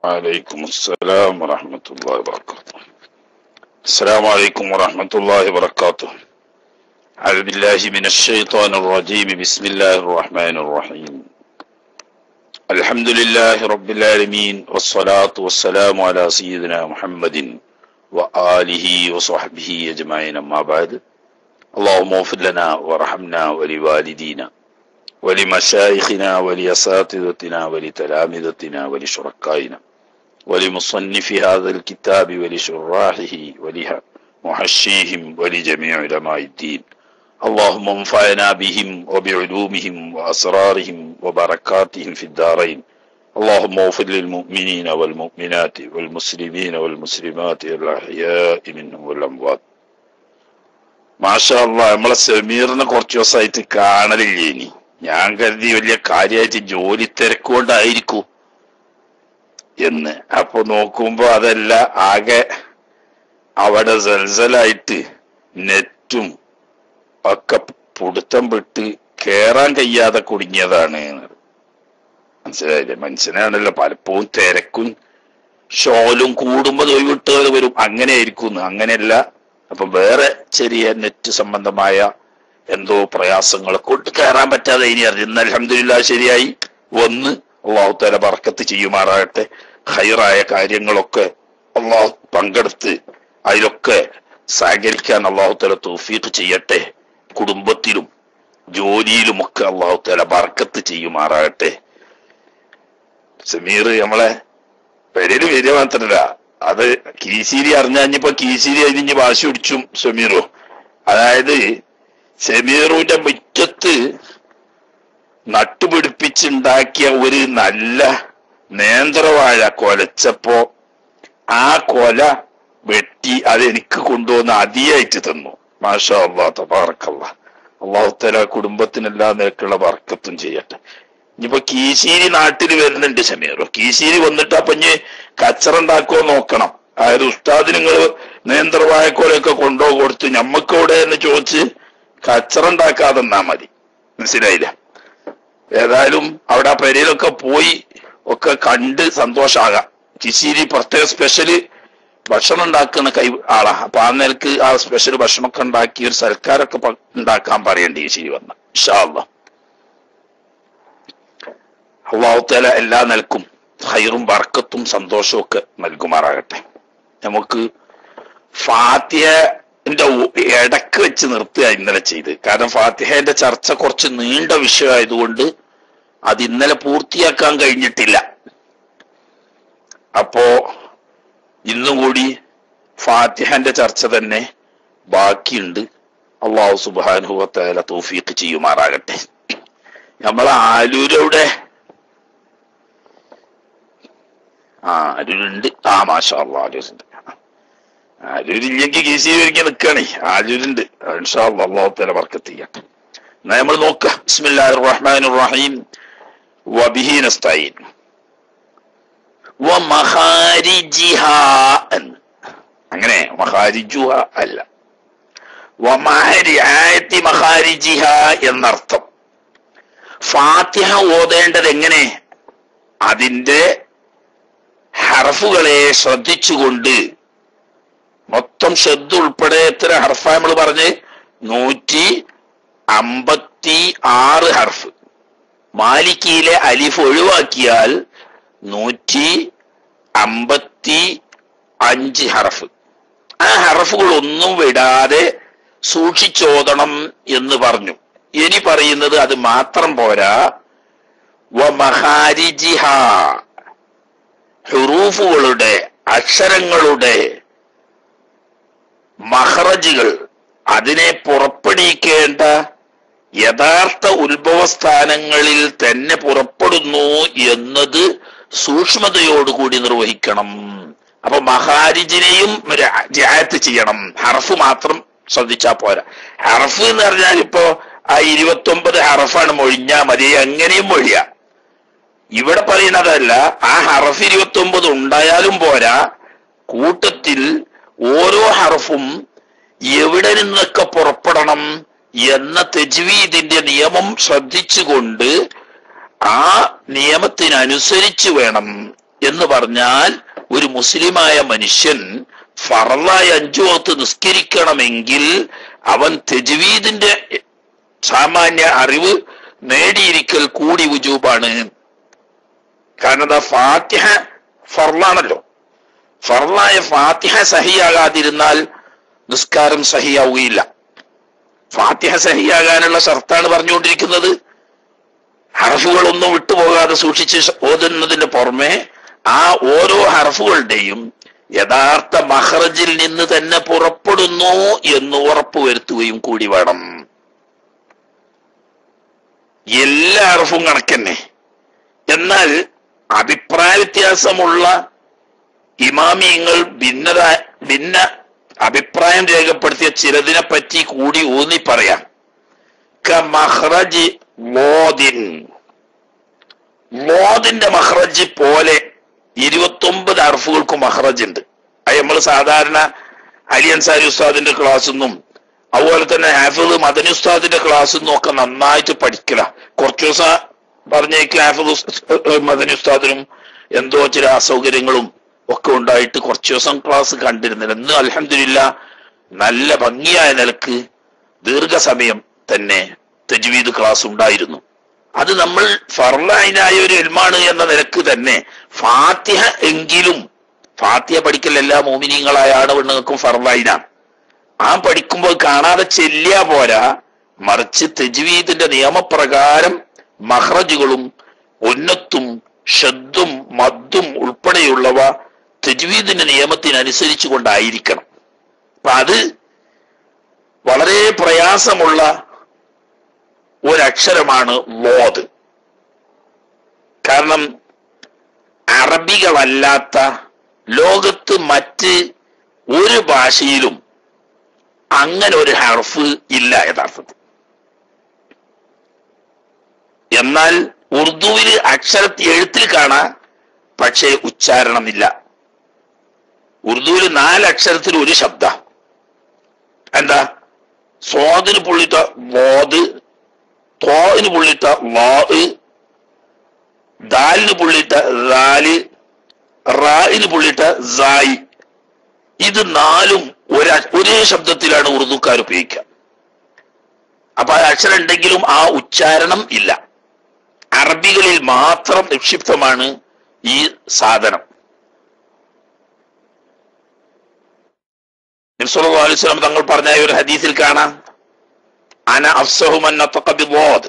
عليكم السلام ورحمة الله وبركاته السلام عليكم ورحمة الله وبركاته أعوذ بالله من الشيطان الرجيم بسم الله الرحمن الرحيم الحمد لله رب العالمين والصلاة والسلام على سيدنا محمد وآله وصحبه أجمعين أما بعد اللهم اغفر لنا وارحمنا ولوالدينا ولمشايخنا ولأساتذتنا ولتلامذتنا ولشركائنا ولمصنف هذا الكتاب ولشراحه ولمحشيهم ولجميع علماء الدين اللهم انفعنا بهم وبعلومهم وأسرارهم وبركاتهم في الدارين اللهم اغفر للمؤمنين والمؤمنات والمسلمين والمسلمات الأحياء منهم والأموات മാഷാ അല്ലാ നമ്മളെ സമീറിനെ കുറച്ച് ദിവസമായിട്ട് കാണലില്ലേ ഇനി ഞാൻ കരുതി വലിയ കാര്യമായിട്ട് ജോലി തിരക്കുകൊണ്ടായിരിക്കും എന്ന് അപ്പൊ നോക്കുമ്പോ അതല്ല ആകെ അവിടെ സൽസലായിട്ട് നെറ്റും ഒക്കെ പുടുത്തം വിട്ട് കേറാൻ കഴിയാതെ കുടുങ്ങിയതാണ് മനസ്സിലായില്ലേ മനുഷ്യനാണല്ലോ പലപ്പോഴും തിരക്കും ഷോലും കൂടുമ്പോ തൊഴിവിട്ടുകൾ വരും അങ്ങനെ ആയിരിക്കും അങ്ങനെയല്ല അപ്പൊ വേറെ ചെറിയ നെറ്റ് സംബന്ധമായ എന്തോ പ്രയാസങ്ങളെ കൊണ്ട് കയറാൻ പറ്റാതെ ഇനി അറിയുന്ന അലഹമില്ല ശരിയായി ഒന്ന് അള്ളാഹു തല ബർക്കത്ത് ചെയ്യുമാറാകട്ടെ ഹൈറായ കാര്യങ്ങളൊക്കെ അള്ളാഹു പങ്കെടുത്ത് അതിലൊക്കെ സഹകരിക്കാൻ അള്ളാഹു തല തൗഫീഖ് ചെയ്യട്ടെ കുടുംബത്തിലും ജോലിയിലുമൊക്കെ അള്ളാഹു തല ബർക്കത്ത് ചെയ്യുമാറാകട്ടെ സമീർ നമ്മളെ പെരേല് വരിക മാത്രല്ല അത് കീശീരി അറിഞ്ഞാഞ്ഞിപ്പോ കീശീരി അതിന് ഭാഷ പിടിച്ചും സമീറു അതായത് സമീറുവിന്റെ മുറ്റത്ത് നട്ടുപിടിപ്പിച്ചുണ്ടാക്കിയ ഒരു നല്ല നേന്ത്രവാഴ കൊലച്ചപ്പോ ആ കൊല വെട്ടി അത് എനിക്ക് കൊണ്ടുവന്ന് അതിയായിട്ട് തന്നു മാഷാ അള്ളാ തബാറക്കല്ല അള്ളാഹുത്തല കുടുംബത്തിനെല്ലാ നിരക്കുള്ള വർക്കത്തും ചെയ്യട്ടെ ഇനിയിപ്പോ കീശീരി നാട്ടിൽ വരുന്നുണ്ട് സമീറു കീശീരി വന്നിട്ട് അപ്പൊ ഇനി കച്ചറ ഉണ്ടാക്കുമോ നോക്കണം അതായത് ഉസ്താദ് നിങ്ങൾ നേന്ത്രവായക്കോലൊക്കെ കൊണ്ടോ കൊടുത്ത് ഞമ്മക്ക് ഇവിടെ എന്ന് ചോദിച്ച് കച്ചറ ഉണ്ടാക്കാതെ നിന്നാ മതി മനസ്സിലായില്ല ഏതായാലും അവിടെ ആ പെരയിലൊക്കെ പോയി ഒക്കെ കണ്ട് സന്തോഷാകാം കിശീരി പ്രത്യേക സ്പെഷ്യല് ഭക്ഷണം ഉണ്ടാക്കുന്ന കൈ ആളാ അപ്പൊ ആ നിലക്ക് ആ സ്പെഷ്യൽ ഭക്ഷണമൊക്കെ ഉണ്ടാക്കി ഒരു സൽക്കാരൊക്കെ പ- ഉണ്ടാക്കാൻ പറയണ്ടേ കിശീരി വന്ന ഇഷാ അള്ളാ അള്ളാഹുത്തല എല്ലാ നിലക്കും ഹൈറും ബർക്കത്തും സന്തോഷവും ഒക്കെ നൽകുമാറാകട്ടെ നമുക്ക് ഫാത്തിഹന്റെ ഇടക്ക് വെച്ച് നിർത്തുക ഇന്നലെ ചെയ്ത് കാരണം ഫാത്തിഹന്റെ ചർച്ച കുറച്ച് നീണ്ട വിഷയമായതുകൊണ്ട് അത് ഇന്നലെ പൂർത്തിയാക്കാൻ കഴിഞ്ഞിട്ടില്ല അപ്പോ ഇന്നും കൂടി ഫാത്തിഹന്റെ ചർച്ച തന്നെ ബാക്കിയുണ്ട് അള്ളാഹു സുബാനുഭവത്തേല തൗഫീഖ് ചെയ്യുമാറാകട്ടെ നമ്മളെ ആലൂരവിടെ ആ അരൂരുണ്ട് ആ മാഷാ അള്ളാ ആലൂരുണ്ട് ആലൂരില്ലെങ്കിൽ കെ സി ഒരിക്കൽ നിൽക്കണേ ആലൂരുണ്ട് ഇൻഷാ അള്ളാ അള്ളാഹുത്തല വർക്കത്ത് ചെയ്യട്ടെ എന്നാ നമ്മൾ നോക്കാം ബിസ്മില്ലാഹിർ റഹ്മാനിർ റഹീം വബിഹി നസ്തഈൻ വമഖാരിജിഹാ എന്ന് അങ്ങനെ മഖാരിജുഹ അല്ല വമാരിആയത്തി മഖാരിജിഹ എന്നർത്ഥം ഫാത്തിഹ ഓതേണ്ടത് എങ്ങനെ അതിന്റെ ഹർഫുകളെ ശ്രദ്ധിച്ചുകൊണ്ട് മൊത്തം ശ്രദ്ധ ഉൾപ്പെടെ എത്ര ഹർഫ നമ്മൾ പറഞ്ഞ് നൂറ്റി അമ്പത്തി ആറ് ഹർഫ് മാലിക്കിയിലെ അലിഫ് ഒഴിവാക്കിയാൽ നൂറ്റി അമ്പത്തി അഞ്ച് ഹർഫ് ആ ഹർഫുകൾ ഒന്നും വിടാതെ സൂക്ഷിച്ചോതണം എന്ന് പറഞ്ഞു ഇനി പറയുന്നത് അത് മാത്രം പോരാ വമഹാരിജിഹ ഹുറൂഫുകളുടെ അക്ഷരങ്ങളുടെ മഹറജുകൾ അതിനെ പുറപ്പെടുവിക്കേണ്ട യഥാർത്ഥ ഉത്ഭവസ്ഥാനങ്ങളിൽ തന്നെ പുറപ്പെടുന്നു എന്നത് സൂക്ഷ്മതയോടുകൂടി നിർവഹിക്കണം അപ്പൊ മഹാരിജിനെയും ജായത്ത് ചെയ്യണം ഹർഫ് മാത്രം ശ്രദ്ധിച്ചാ പോരാ ഹർഫ് എന്ന് പറഞ്ഞാൽ ഇപ്പോ ആ ഇരുപത്തി ഒമ്പത് ഹർഫാണ് മൊഴിഞ്ഞാ മതി എങ്ങനെയും മൊഴിയ ഇവിടെ പറയുന്നതല്ല ആ ഹർഫ് ഇരുപത്തി ഒമ്പത് ഉണ്ടായാലും പോരാ കൂട്ടത്തിൽ ഓരോ ഹർഫും എവിടെ നിന്നൊക്കെ പുറപ്പെടണം എന്ന തെജ്വീദിന്റെ നിയമം ശ്രദ്ധിച്ചുകൊണ്ട് ആ നിയമത്തിനനുസരിച്ച് വേണം എന്ന് പറഞ്ഞാൽ ഒരു മുസ്ലിമായ മനുഷ്യൻ ഫറലായ അഞ്ചു വക്ത് നിസ്കരിക്കണമെങ്കിൽ അവൻ തെജ്വീദിന്റെ സാമാന്യ അറിവ് നേടിയിരിക്കൽ കൂടി വുജൂബാണ് കാരണം എന്താ ഫാത്തിഹ ഫർലാണല്ലോ ഫർലായ ഫാത്തിഹ സഹിയാകാതിരുന്നാൽ നിസ്കാരം സഹിയാവുകയില്ല ഫാത്തിഹ സഹിയാകാനുള്ള ഷർത്താണ് പറഞ്ഞുകൊണ്ടിരിക്കുന്നത് ഹർഫുകളൊന്നും വിട്ടുപോകാതെ സൂക്ഷിച്ച് ഓതുന്നതിന് പുറമെ ആ ഓരോ ഹർഫുകളുടെയും യഥാർത്ഥ മഹ്റജിൽ നിന്ന് തന്നെ പുറപ്പെടുന്നു എന്ന് ഉറപ്പുവരുത്തുകയും കൂടി വേണം എല്ലാ ഹർഫും കണക്കന്നെ എന്നാൽ അഭിപ്രായ വ്യത്യാസമുള്ള ഇമാമിയങ്ങൾ ഭിന്നത ഭിന്ന അഭിപ്രായം രേഖപ്പെടുത്തിയ ചിലതിനെ പറ്റി കൂടി ഊന്നി പറയാം ക മഹ്റജ് മോദിൻ മോദിന്റെ മഹ്റജ് പോലെ ഇരുപത്തൊമ്പത് അർഫുകൾക്ക് മഹ്റജ് ഉണ്ട് അത് നമ്മൾ സാധാരണ അലി അൻസാരി ഉസ്താദിന്റെ ക്ലാസ്സൊന്നും അതുപോലെ തന്നെ ഹാഫിദ് മദനി ഉസ്താദിന്റെ ക്ലാസ്സൊന്നും ഒക്കെ നന്നായിട്ട് പഠിക്കല കുറച്ചു ദിവസം പറഞ്ഞേക്ക് ഹാഫിദ് ഉസ്- മദനി ഉസ്താദിനും എന്തോ ചില അസൗകര്യങ്ങളും ഒക്കെ ഉണ്ടായിട്ട് കുറച്ചു ദിവസം ക്ലാസ് കണ്ടിരുന്നില്ല ഇന്ന് അലഹമില്ല നല്ല ഭംഗിയായ നിലക്ക് ദീർഘസമയം തന്നെ തജ്വീദ് ക്ലാസ് ഉണ്ടായിരുന്നു അത് നമ്മൾ ഫർലായിനായ ഒരു എൽമാണ് എന്ന നിലക്ക് തന്നെ ഫാത്തിഹ എങ്കിലും ഫാത്തിഹ പഠിക്കൽ എല്ലാ മോമിനിയങ്ങളായ ആണവണ്ണങ്ങൾക്കും ഫർലായിനാണ് ആ പഠിക്കുമ്പോൾ കാണാതെ ചെല്ലിയ പോരാ മറിച്ച് തെജ്വീദിന്റെ നിയമപ്രകാരം മഹ്റജുകളും ഉന്നത്തും ഷദ്ദും മദ്ദും ഉൾപ്പെടെയുള്ളവ തെജ്വീദിന്റെ നിയമത്തിനനുസരിച്ചു കൊണ്ടായിരിക്കണം അപ്പൊ അത് വളരെ പ്രയാസമുള്ള ഒരക്ഷരമാണ് ലോത് കാരണം അറബികളല്ലാത്ത ലോകത്ത് മറ്റ് ഒരു ഭാഷയിലും അങ്ങനെ ഒരു ഹർഫ് ഇല്ല യഥാർത്ഥത്തിൽ എന്നാൽ ഉറുദുവിൽ അക്ഷരത്തിൽ എഴുത്തിൽ കാണാം പക്ഷേ ഉച്ചാരണമില്ല ഉറുദുവിൽ നാല് അക്ഷരത്തിൽ ഒരു ശബ്ദ എന്താ സ്വാദിന് പുള്ളിട്ട ലോത് തോന് പുള്ളിട്ട ലോ ദാലിന് പുള്ളിട്ട ദാല് റായിന് പുള്ളിട്ട സായി ഇത് നാലും ഒര ഒരേ ശബ്ദത്തിലാണ് ഉറുദുക്കാർ ഉപയോഗിക്കുക അപ്പൊ ആ അക്ഷരം ഉണ്ടെങ്കിലും ആ ഉച്ചാരണം ഇല്ല അറബികളിൽ മാത്രം നിക്ഷിപ്തമാണ് ഈ സാധനം നബ്സല്ലല്ലാഹു അലൈഹി വസല്ലം തങ്ങൾ പറഞ്ഞ ഈ ഒരു ഹദീസിൽ കാണാം അന അഫ്സഹുമൻ ലോദ്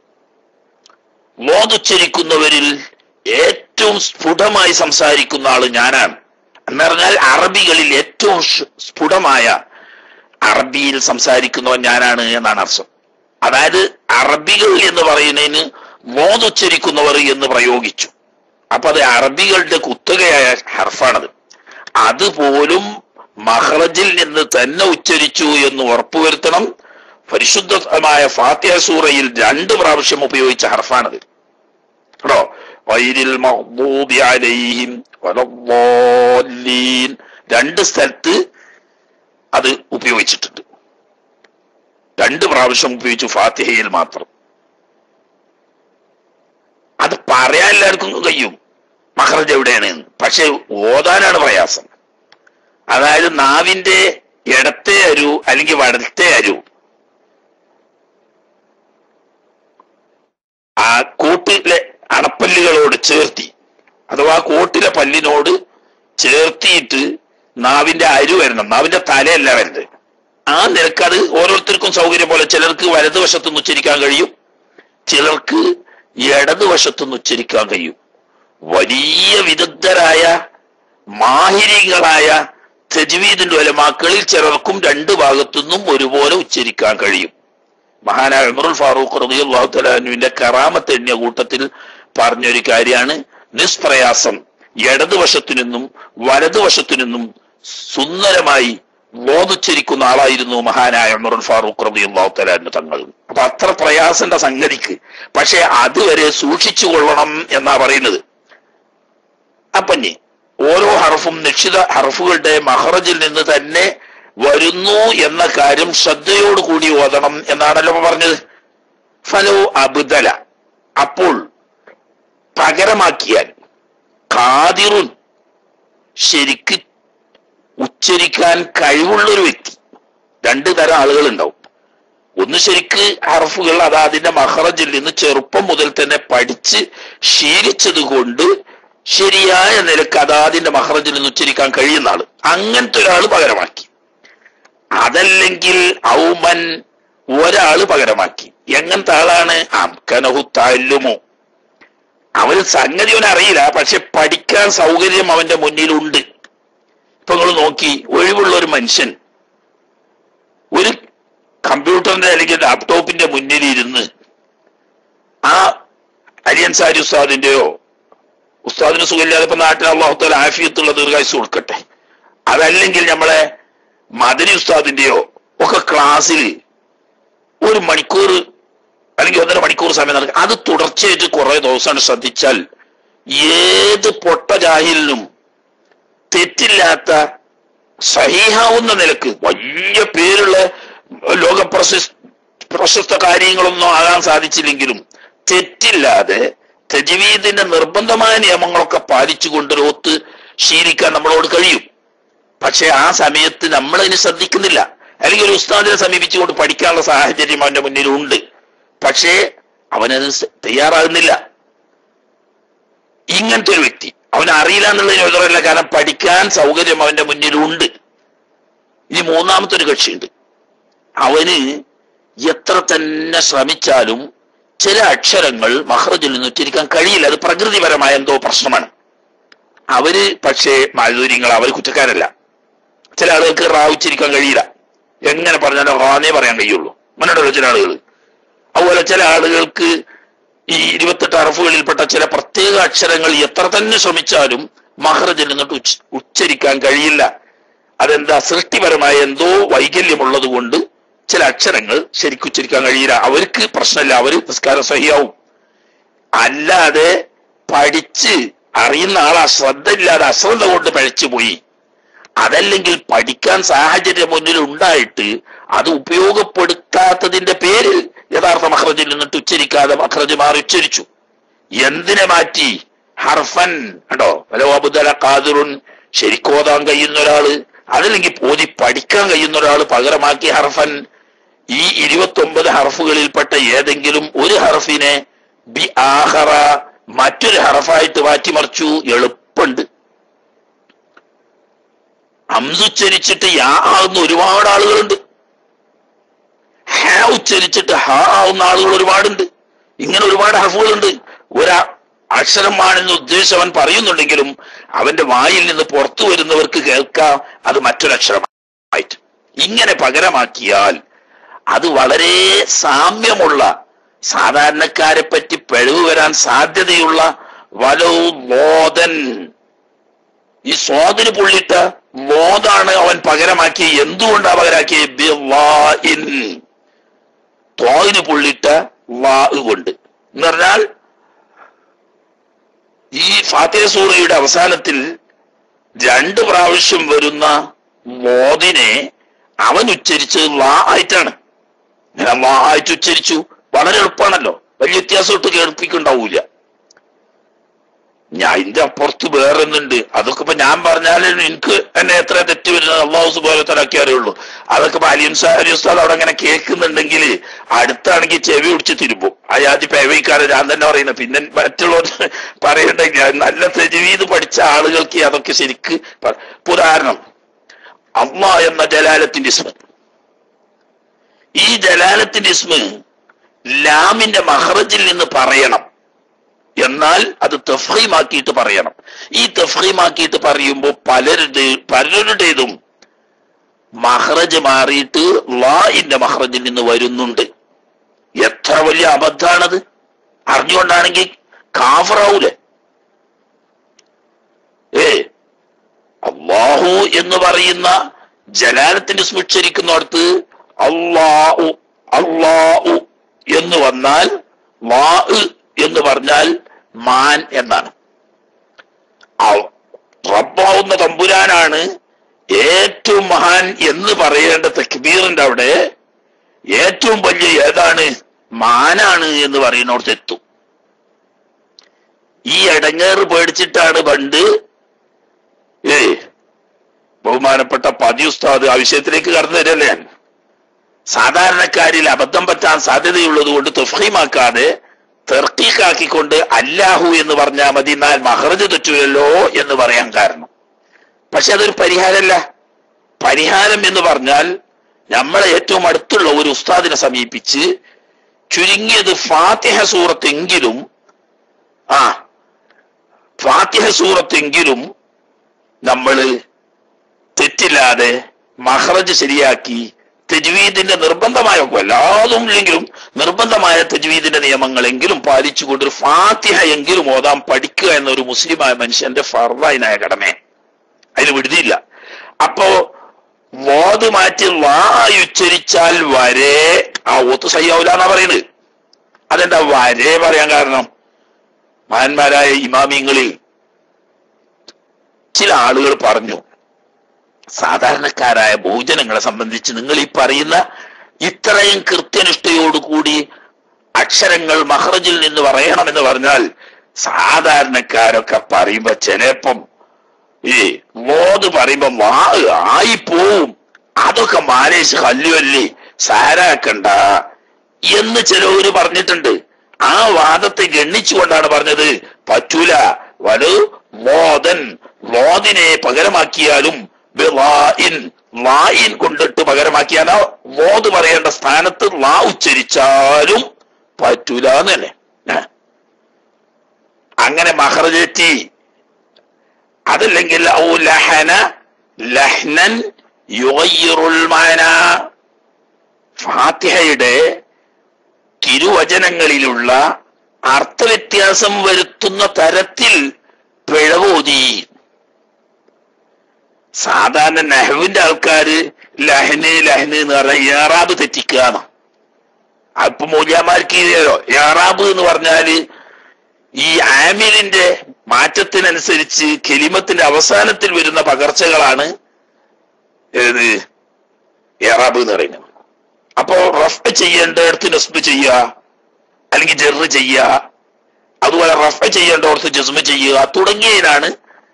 ലോദ് ഉച്ചരിക്കുന്നവരിൽ ഏറ്റവും സ്ഫുടമായി സംസാരിക്കുന്ന ആള് ഞാനാണ് എന്ന് പറഞ്ഞാൽ അറബികളിൽ ഏറ്റവും ഷ്- സ്ഫുടമായ അറബിയിൽ സംസാരിക്കുന്നവൻ ഞാനാണ് എന്നാണ് അർത്ഥം അതായത് അറബികൾ എന്ന് പറയുന്നതിന് മോദ് ഉച്ചരിക്കുന്നവർ എന്ന് പ്രയോഗിച്ചു അപ്പൊ അത് അറബികളുടെ കുത്തകയായ ഹർഫാണത് അതുപോലും മഹ്റജിൽ നിന്ന് തന്നെ ഉച്ചരിച്ചു എന്ന് ഉറപ്പുവരുത്തണം പരിശുദ്ധമായ ഫാത്തിഹ സൂറയിൽ രണ്ട് പ്രാവശ്യം ഉപയോഗിച്ച ഹർഫാണത് കേട്ടോ വൈരിൽ മഹ്ദൂബി അലൈഹിം വലദ്ദാല്ലീൻ രണ്ട് സ്ഥലത്ത് അത് ഉപയോഗിച്ചിട്ടുണ്ട് രണ്ട് പ്രാവശ്യം ഉപയോഗിച്ചു ഫാത്തിഹയിൽ മാത്രം അത് പറയാൻ എല്ലാവർക്കും കഴിയും മഹ്റജ് എവിടെയാണ് എന്ന്. പക്ഷെ ഓതാനാണ് പ്രയാസം അതായത് നാവിന്റെ ഇടത്തെ അരു അല്ലെങ്കിൽ വടത്തെ അരു ആ കൂട്ടിലെ അണപ്പല്ലുകളോട് ചേർത്തി അഥവാ കോട്ടിലെ പല്ലിനോട് ചേർത്തിയിട്ട് നാവിന്റെ അരു വരണം നാവിന്റെ തലയല്ല വരുന്നത് ആ നിരക്ക് അത് ഓരോരുത്തർക്കും സൗകര്യം പോലെ ചിലർക്ക് വലതുവശത്തുനിന്ന് ഉച്ചരിക്കാൻ കഴിയും ചിലർക്ക് ഇടതുവശത്തുനിന്ന് ഉച്ചരിക്കാൻ കഴിയും വലിയ വിദഗ്ധരായ മാഹിരികളായ തജ്വീദിന്റെ ഒലമാക്കളിൽ ചിലർക്കും രണ്ട് ഭാഗത്തുനിന്നും ഒരുപോലെ ഉച്ചരിക്കാൻ കഴിയും മഹാനായ ഉമറുൽ ഫാറൂഖ് റളിയല്ലാഹു തലാനുവിന്റെ കറാമത്ത് എണ്ണിയ കൂട്ടത്തിൽ പറഞ്ഞൊരു കാര്യമാണ് നിഷ്പ്രയാസം ഇടതുവശത്തു നിന്നും വലതുവശത്തു നിന്നും സുന്ദരമായി ബോധിച്ചിരിക്കുന്ന ആളായിരുന്നു മഹാനായ ഉമറുൽ ഫാറൂഖ് റളിയല്ലാഹു തലാനു തങ്ങൾ അപ്പൊ അത്ര പ്രയാസന്റെ സംഗതിക്ക് പക്ഷെ അതുവരെ സൂക്ഷിച്ചു കൊള്ളണം എന്നാ പറയുന്നത് അപ്പഞ്ഞി ഓരോ ഹർഫും നിശ്ചിത ഹർഫുകളുടെ മഹറജിൽ നിന്ന് തന്നെ വരുന്നു എന്ന കാര്യം ശ്രദ്ധയോടുകൂടി ഓതണം എന്നാണല്ലോ ഇപ്പൊ പറഞ്ഞത് ഫലോ അബുദല അപ്പോൾ പകരമാക്കിയാൽ കാതിറുൻ ശരിക്ക് ഉച്ചരിക്കാൻ കഴിവുള്ള ഒരു വ്യക്തി രണ്ട് തരം ആളുകൾ ഉണ്ടാവും ഒന്ന് ശരിക്ക് ഹർഫുകൾ അത് അതിന്റെ മഹറജിൽ നിന്ന് ചെറുപ്പം മുതൽ തന്നെ പഠിച്ച് ശീലിച്ചത് കൊണ്ട് ശരിയായ നിലക്ക് അതാതിന്റെ മഹറജിൽ നിന്ന് ഉച്ചരിക്കാൻ കഴിയുന്ന ആള് അങ്ങനത്തെ ഒരാൾ പകരമാക്കി അതല്ലെങ്കിൽ ഔമൻ ഒരാള് പകരമാക്കി എങ്ങനത്തെ ആളാണ് അംകനഹു താല്ലുമോ അവന് സംഗതി അവൻ അറിയില്ല പക്ഷെ പഠിക്കാൻ സൗകര്യം അവന്റെ മുന്നിലുണ്ട് ഇപ്പൊ നിങ്ങൾ നോക്കി ഒഴിവുള്ള ഒരു മനുഷ്യൻ ഒരു കമ്പ്യൂട്ടറിന്റെ അല്ലെങ്കിൽ ലാപ്ടോപ്പിന്റെ മുന്നിൽ ഇരുന്ന് ആ അരിയൻസാരി ഉസ്താദിന്റെയോ ഉസ്താദിന് സുഖമില്ലാതെ ഇപ്പൊ നാട്ടിൽ അള്ളാഹുത്താൽ ആഫിയത്തുള്ള ദീർഘായുസ് കൊടുക്കട്ടെ അതല്ലെങ്കിൽ നമ്മളെ മദനി ഉസ്താദിന്റെയോ ഒക്കെ ക്ലാസ്സിൽ ഒരു മണിക്കൂർ അല്ലെങ്കിൽ ഒന്നര മണിക്കൂർ സമയം നടക്കും അത് തുടർച്ചയായിട്ട് കുറെ ദിവസമാണ് ശ്രദ്ധിച്ചാൽ ഏത് പൊട്ട ജാഹിലിനും തെറ്റില്ലാത്ത സഹീഹാവുന്ന നിലക്ക് വലിയ പേരുള്ള ലോക പ്രശസ്ത പ്രശസ്ത കാര്യങ്ങളൊന്നും ആകാൻ സാധിച്ചില്ലെങ്കിലും തെറ്റില്ലാതെ തജ്വീദിന്റെ നിർബന്ധമായ നിയമങ്ങളൊക്കെ പാലിച്ചുകൊണ്ട് ഒത്ത് ശീലിക്കാൻ നമ്മളോട് കഴിയും പക്ഷെ ആ സമയത്ത് നമ്മൾ അതിന് ശ്രദ്ധിക്കുന്നില്ല അല്ലെങ്കിൽ ഒരു ഉസ്താദിനെ സമീപിച്ചുകൊണ്ട് പഠിക്കാനുള്ള സാഹചര്യം അവന്റെ മുന്നിലുണ്ട് പക്ഷേ അവനത് സ- തയ്യാറാകുന്നില്ല ഇങ്ങനത്തെ ഒരു വ്യക്തി അവൻ അറിയില്ല എന്നുള്ളതിന് എതിരല്ല കാരണം പഠിക്കാൻ സൗകര്യം അവന്റെ മുന്നിലുണ്ട് ഇനി മൂന്നാമത്തെ ഒരു കക്ഷിയുണ്ട് അവന് എത്ര തന്നെ ശ്രമിച്ചാലും ചില അക്ഷരങ്ങൾ മഹ്റജിൽ നിന്ന് ഉച്ചരിക്കാൻ കഴിയില്ല അത് പ്രകൃതിപരമായ എന്തോ പ്രശ്നമാണ് അവര് പക്ഷേ മാധുര്യങ്ങൾ അവർ കുറ്റക്കാരല്ല ചില ആളുകൾക്ക് റാ ഉച്ചരിക്കാൻ കഴിയില്ല എങ്ങനെ പറഞ്ഞാലും റാന്നേ പറയാൻ കഴിയുള്ളൂ അങ്ങനെയുണ്ടല്ലോ ചില ആളുകൾ അതുപോലെ ചില ആളുകൾക്ക് ഈ ഇരുപത്തെട്ട് അറഫുകളിൽപ്പെട്ട ചില പ്രത്യേക അക്ഷരങ്ങൾ എത്ര തന്നെ ശ്രമിച്ചാലും മഹ്റജിൽ നിന്നിട്ട് ഉച്ച ഉച്ചരിക്കാൻ കഴിയില്ല അതെന്താ സൃഷ്ടിപരമായ എന്തോ വൈകല്യമുള്ളത് കൊണ്ട് ചില അക്ഷരങ്ങൾ ശരിക്കും ഉച്ചരിക്കാൻ കഴിയില്ല അവർക്ക് പ്രശ്നമില്ല അവര് നിസ്കാരം സഹിയാവും അല്ലാതെ പഠിച്ച് അറിയുന്ന ആൾ അശ്രദ്ധ ഇല്ലാതെ അശ്രദ്ധ കൊണ്ട് പഴച്ചു പോയി അതല്ലെങ്കിൽ പഠിക്കാൻ സാഹചര്യം മുന്നിൽ ഉണ്ടായിട്ട് അത് ഉപയോഗപ്പെടുത്താത്തതിന്റെ പേരിൽ യഥാർത്ഥ മഹ്റജിൽ നിന്നിട്ട് ഉച്ചരിക്കാതെ മഹ്റജ് മാറി ഉച്ചരിച്ചു എന്തിനെ മാറ്റി ഹർഫൻ കണ്ടോ വലവാബുദല കാതിറുൻ ശരിക്കോതാൻ കഴിയുന്ന ഒരാള് അതല്ലെങ്കിൽ പോതി പഠിക്കാൻ കഴിയുന്ന ഒരാള് പകരമാക്കി ഹർഫൻ ഈ ഇരുപത്തി ഒമ്പത് ഹർഫുകളിൽപ്പെട്ട ഏതെങ്കിലും ഒരു ഹർഫിനെ ബി ആഹറ മറ്റൊരു ഹർഫായിട്ട് മാറ്റിമറിച്ചു എളുപ്പമുണ്ട് ഹംസുച്ചരിച്ചിട്ട് യാ ആകുന്ന ഒരുപാട് ആളുകളുണ്ട് ഹ ഉച്ചരിച്ചിട്ട് ഹ ആവുന്ന ആളുകൾ ഒരുപാടുണ്ട് ഇങ്ങനെ ഒരുപാട് ഹർഫുകളുണ്ട് ഒരാ അക്ഷരമാണെന്ന് ഉദ്ദേശം അവൻ പറയുന്നുണ്ടെങ്കിലും അവന്റെ വായിൽ നിന്ന് പുറത്തു വരുന്നവർക്ക് കേൾക്കാം അത് മറ്റൊരക്ഷരമായിട്ട് ഇങ്ങനെ പകരമാക്കിയാൽ അത് വളരെ സാമ്യമുള്ള സാധാരണക്കാരെ പറ്റി പിഴവ് വരാൻ സാധ്യതയുള്ള വലോ മോദൻ ഈ സ്വാതിന് പുള്ളിട്ട മോദാണ് അവൻ പകരമാക്കി എന്തുകൊണ്ടാ പകരമാക്കിയ തോതിന് പുള്ളിട്ട വാ കൊണ്ട് എന്ന് പറഞ്ഞാൽ ഈ ഫാത്തിഹ സൂറയുടെ അവസാനത്തിൽ രണ്ട് പ്രാവശ്യം വരുന്ന മോദിനെ അവൻ ഉച്ചരിച്ചത് വാ ആയിട്ടാണ് ഞാൻ വാ ആയിട്ട് ഉച്ചരിച്ചു വളരെ എളുപ്പമാണല്ലോ വലിയ വ്യത്യാസം ഇട്ട് കേൾപ്പിക്കുണ്ടാവൂല ഞാൻ ഇതിന്റെ അപ്പുറത്ത് വേറെ ഒന്നുണ്ട് അതൊക്കെ ഇപ്പൊ ഞാൻ പറഞ്ഞാലും എനിക്ക് എന്നെ എത്ര തെറ്റ് വരുന്നത് അള്ളാഹു സുബാലത്തലാക്കി അറിയുള്ളൂ അതൊക്കെ ഇപ്പൊ അലിയൻ സാരി ഉസ്താദ് അവിടെ അങ്ങനെ കേൾക്കുന്നുണ്ടെങ്കിൽ അടുത്താണെങ്കിൽ ചെവി ഒടിച്ച് തിരുമ്പും അയാതി പേവയിക്കാരൻ ഞാൻ തന്നെ പറയുന്നത് പിന്നെ മറ്റുള്ളവർ പറയണ്ടെങ്കിൽ നല്ല തെരുവീത് പഠിച്ച ആളുകൾക്ക് അതൊക്കെ ശരിക്ക് പ- ഇപ്പൊ ഉദാഹരണം അള്ളാ എന്ന ജലാലത്തിന്റെ ഇസ്മ ഈ ജലാലത്തിന്റെ ഇസ്മ ലാമിന്റെ മഹറജിൽ നിന്ന് പറയണം എന്നാൽ അത് തഫീമാക്കിയിട്ട് പറയണം ഈ തഫീമാക്കിയിട്ട് പറയുമ്പോൾ പലരുടെ പലരുടേതും മഹ്റജ് മാറിയിട്ട് ലാഇന്റെ മഹ്റജിൽ നിന്ന് വരുന്നുണ്ട് എത്ര വലിയ അബദ്ധാണത് അറിഞ്ഞുകൊണ്ടാണെങ്കിൽ കാഫറാവൂലേ ഏ അള്ളാഹു എന്ന് പറയുന്ന ജലാലത്തിന്റെ സ്മുച്ചരിക്കുന്നിടത്ത് അള്ളാഹു അള്ളാഹു എന്ന് വന്നാൽ വാ എന്ന് പറഞ്ഞാൽ മാൻ എന്നാണ് ആ- റബ്ബാവുന്ന തമ്പുരാനാണ് ഏറ്റവും മഹാൻ എന്ന് പറയേണ്ട തക്ബീറിന്റെ അവിടെ ഏറ്റവും വലിയ ഏതാണ് മാനാണ് എന്ന് പറയുന്നിടത്ത് എത്തും ഈ ഇട എടങ്ങേറ് പേടിച്ചിട്ടാണ് പണ്ട് ഏ ബഹുമാനപ്പെട്ട പതി ഉസ്താദ് ആ വിഷയത്തിലേക്ക് കടന്നു തരല്ലേ ഞാൻ സാധാരണക്കാരിൽ അബദ്ധം പറ്റാൻ സാധ്യതയുള്ളത് കൊണ്ട് തുഫീമാക്കാതെ തെർക്കീക്കാക്കിക്കൊണ്ട് അല്ലാഹു എന്ന് പറഞ്ഞാൽ മതി എന്നാൽ മഹറജ് തെറ്റുമല്ലോ എന്ന് പറയാൻ കാരണം പക്ഷെ അതൊരു പരിഹാരമല്ല പരിഹാരം എന്ന് പറഞ്ഞാൽ നമ്മളെ ഏറ്റവും അടുത്തുള്ള ഒരു ഉസ്താദിനെ സമീപിച്ച് ചുരുങ്ങിയത് ഫാത്തിഹ സൂറത്തെങ്കിലും ആ ഫാത്തിഹ സൂറത്തെങ്കിലും നമ്മൾ തെറ്റില്ലാതെ മഹറജ് ശരിയാക്കി തെജ്വീദിന്റെ നിർബന്ധമായ എല്ലാതും ഇല്ലെങ്കിലും നിർബന്ധമായ തെജ്വീദിന്റെ നിയമങ്ങളെങ്കിലും പാലിച്ചുകൊണ്ട് ഒരു ഫാത്തിഹ എങ്കിലും ഓതാൻ പഠിക്കുക എന്നൊരു മുസ്ലിമായ മനുഷ്യന്റെ ഫർവായിനായ കടമേ അതിന് വിടുതിയില്ല അപ്പോ വാത് മാറ്റി വായുച്ചരിച്ചാൽ വരെ ആ ഒത്ത് സയ്യാവൂല എന്നാ പറയുന്നത് അതെന്താ വരെ പറയാൻ കാരണം മഹാന്മാരായ ഇമാമിങ്ങളിൽ ചില ആളുകൾ പറഞ്ഞു സാധാരണക്കാരായ ഭോജനങ്ങളെ സംബന്ധിച്ച് നിങ്ങൾ ഈ പറയുന്ന ഇത്രയും കൃത്യനിഷ്ഠയോടുകൂടി അക്ഷരങ്ങൾ മഹ്റജിൽ നിന്ന് പറയണമെന്ന് പറഞ്ഞാൽ സാധാരണക്കാരൊക്കെ പറയുമ്പോ ചിലപ്പം ഈ മോത് പറയുമ്പോ വാ ആയിപ്പോവും അതൊക്കെ മാലേശ് കല്ലുവല്ലി സാരാക്കണ്ട എന്ന് ചിലവര് പറഞ്ഞിട്ടുണ്ട് ആ വാദത്തെ ഗണ്ണിച്ചുകൊണ്ടാണ് പറഞ്ഞത് പറ്റൂല വലു മോദൻ മോദിനെ പകരമാക്കിയാലും ബിളായിൻ ലായിൻ കൊണ്ടിട്ട് പകരമാക്കിയാലോ മോദ് പറയേണ്ട സ്ഥാനത്ത് ലാ ഉച്ചരിച്ചാലും പറ്റൂല എന്ന് തന്നെ ഏ. അങ്ങനെ മഹറജെറ്റി അതല്ലെങ്കിൽ ഔ ലഹന ലഹ്നൻ യുഗയ്യിറുൽ മാന ഫാത്തിഹയുടെ തിരുവചനങ്ങളിലുള്ള അർത്ഥവ്യത്യാസം വരുത്തുന്ന തരത്തിൽ പിഴവോതി സാധാരണ നെഹ്വിന്റെ ആൾക്കാര് ലഹന് ലഹന് എന്ന് പറഞ്ഞാൽ ഏറാബ് തെറ്റിക്കുകയാണ് അപ്പൊ മൂല്യമാർക്ക് ഏറാബ് എന്ന് പറഞ്ഞാല് ഈ ആമിലിന്റെ മാറ്റത്തിനനുസരിച്ച് കെലിമത്തിന്റെ അവസാനത്തിൽ വരുന്ന പകർച്ചകളാണ് ഏത് ഏറാബ് എന്ന് പറയുന്നത് അപ്പോ റഫ് ചെയ്യേണ്ടയിടത്ത് നസ്ബ് ചെയ്യുക അല്ലെങ്കിൽ ജെറ് ചെയ്യുക അതുപോലെ റഫ് ചെയ്യേണ്ടയിടത്ത് ജസ്മ ചെയ്യുക തുടങ്ങിയതിനാണ്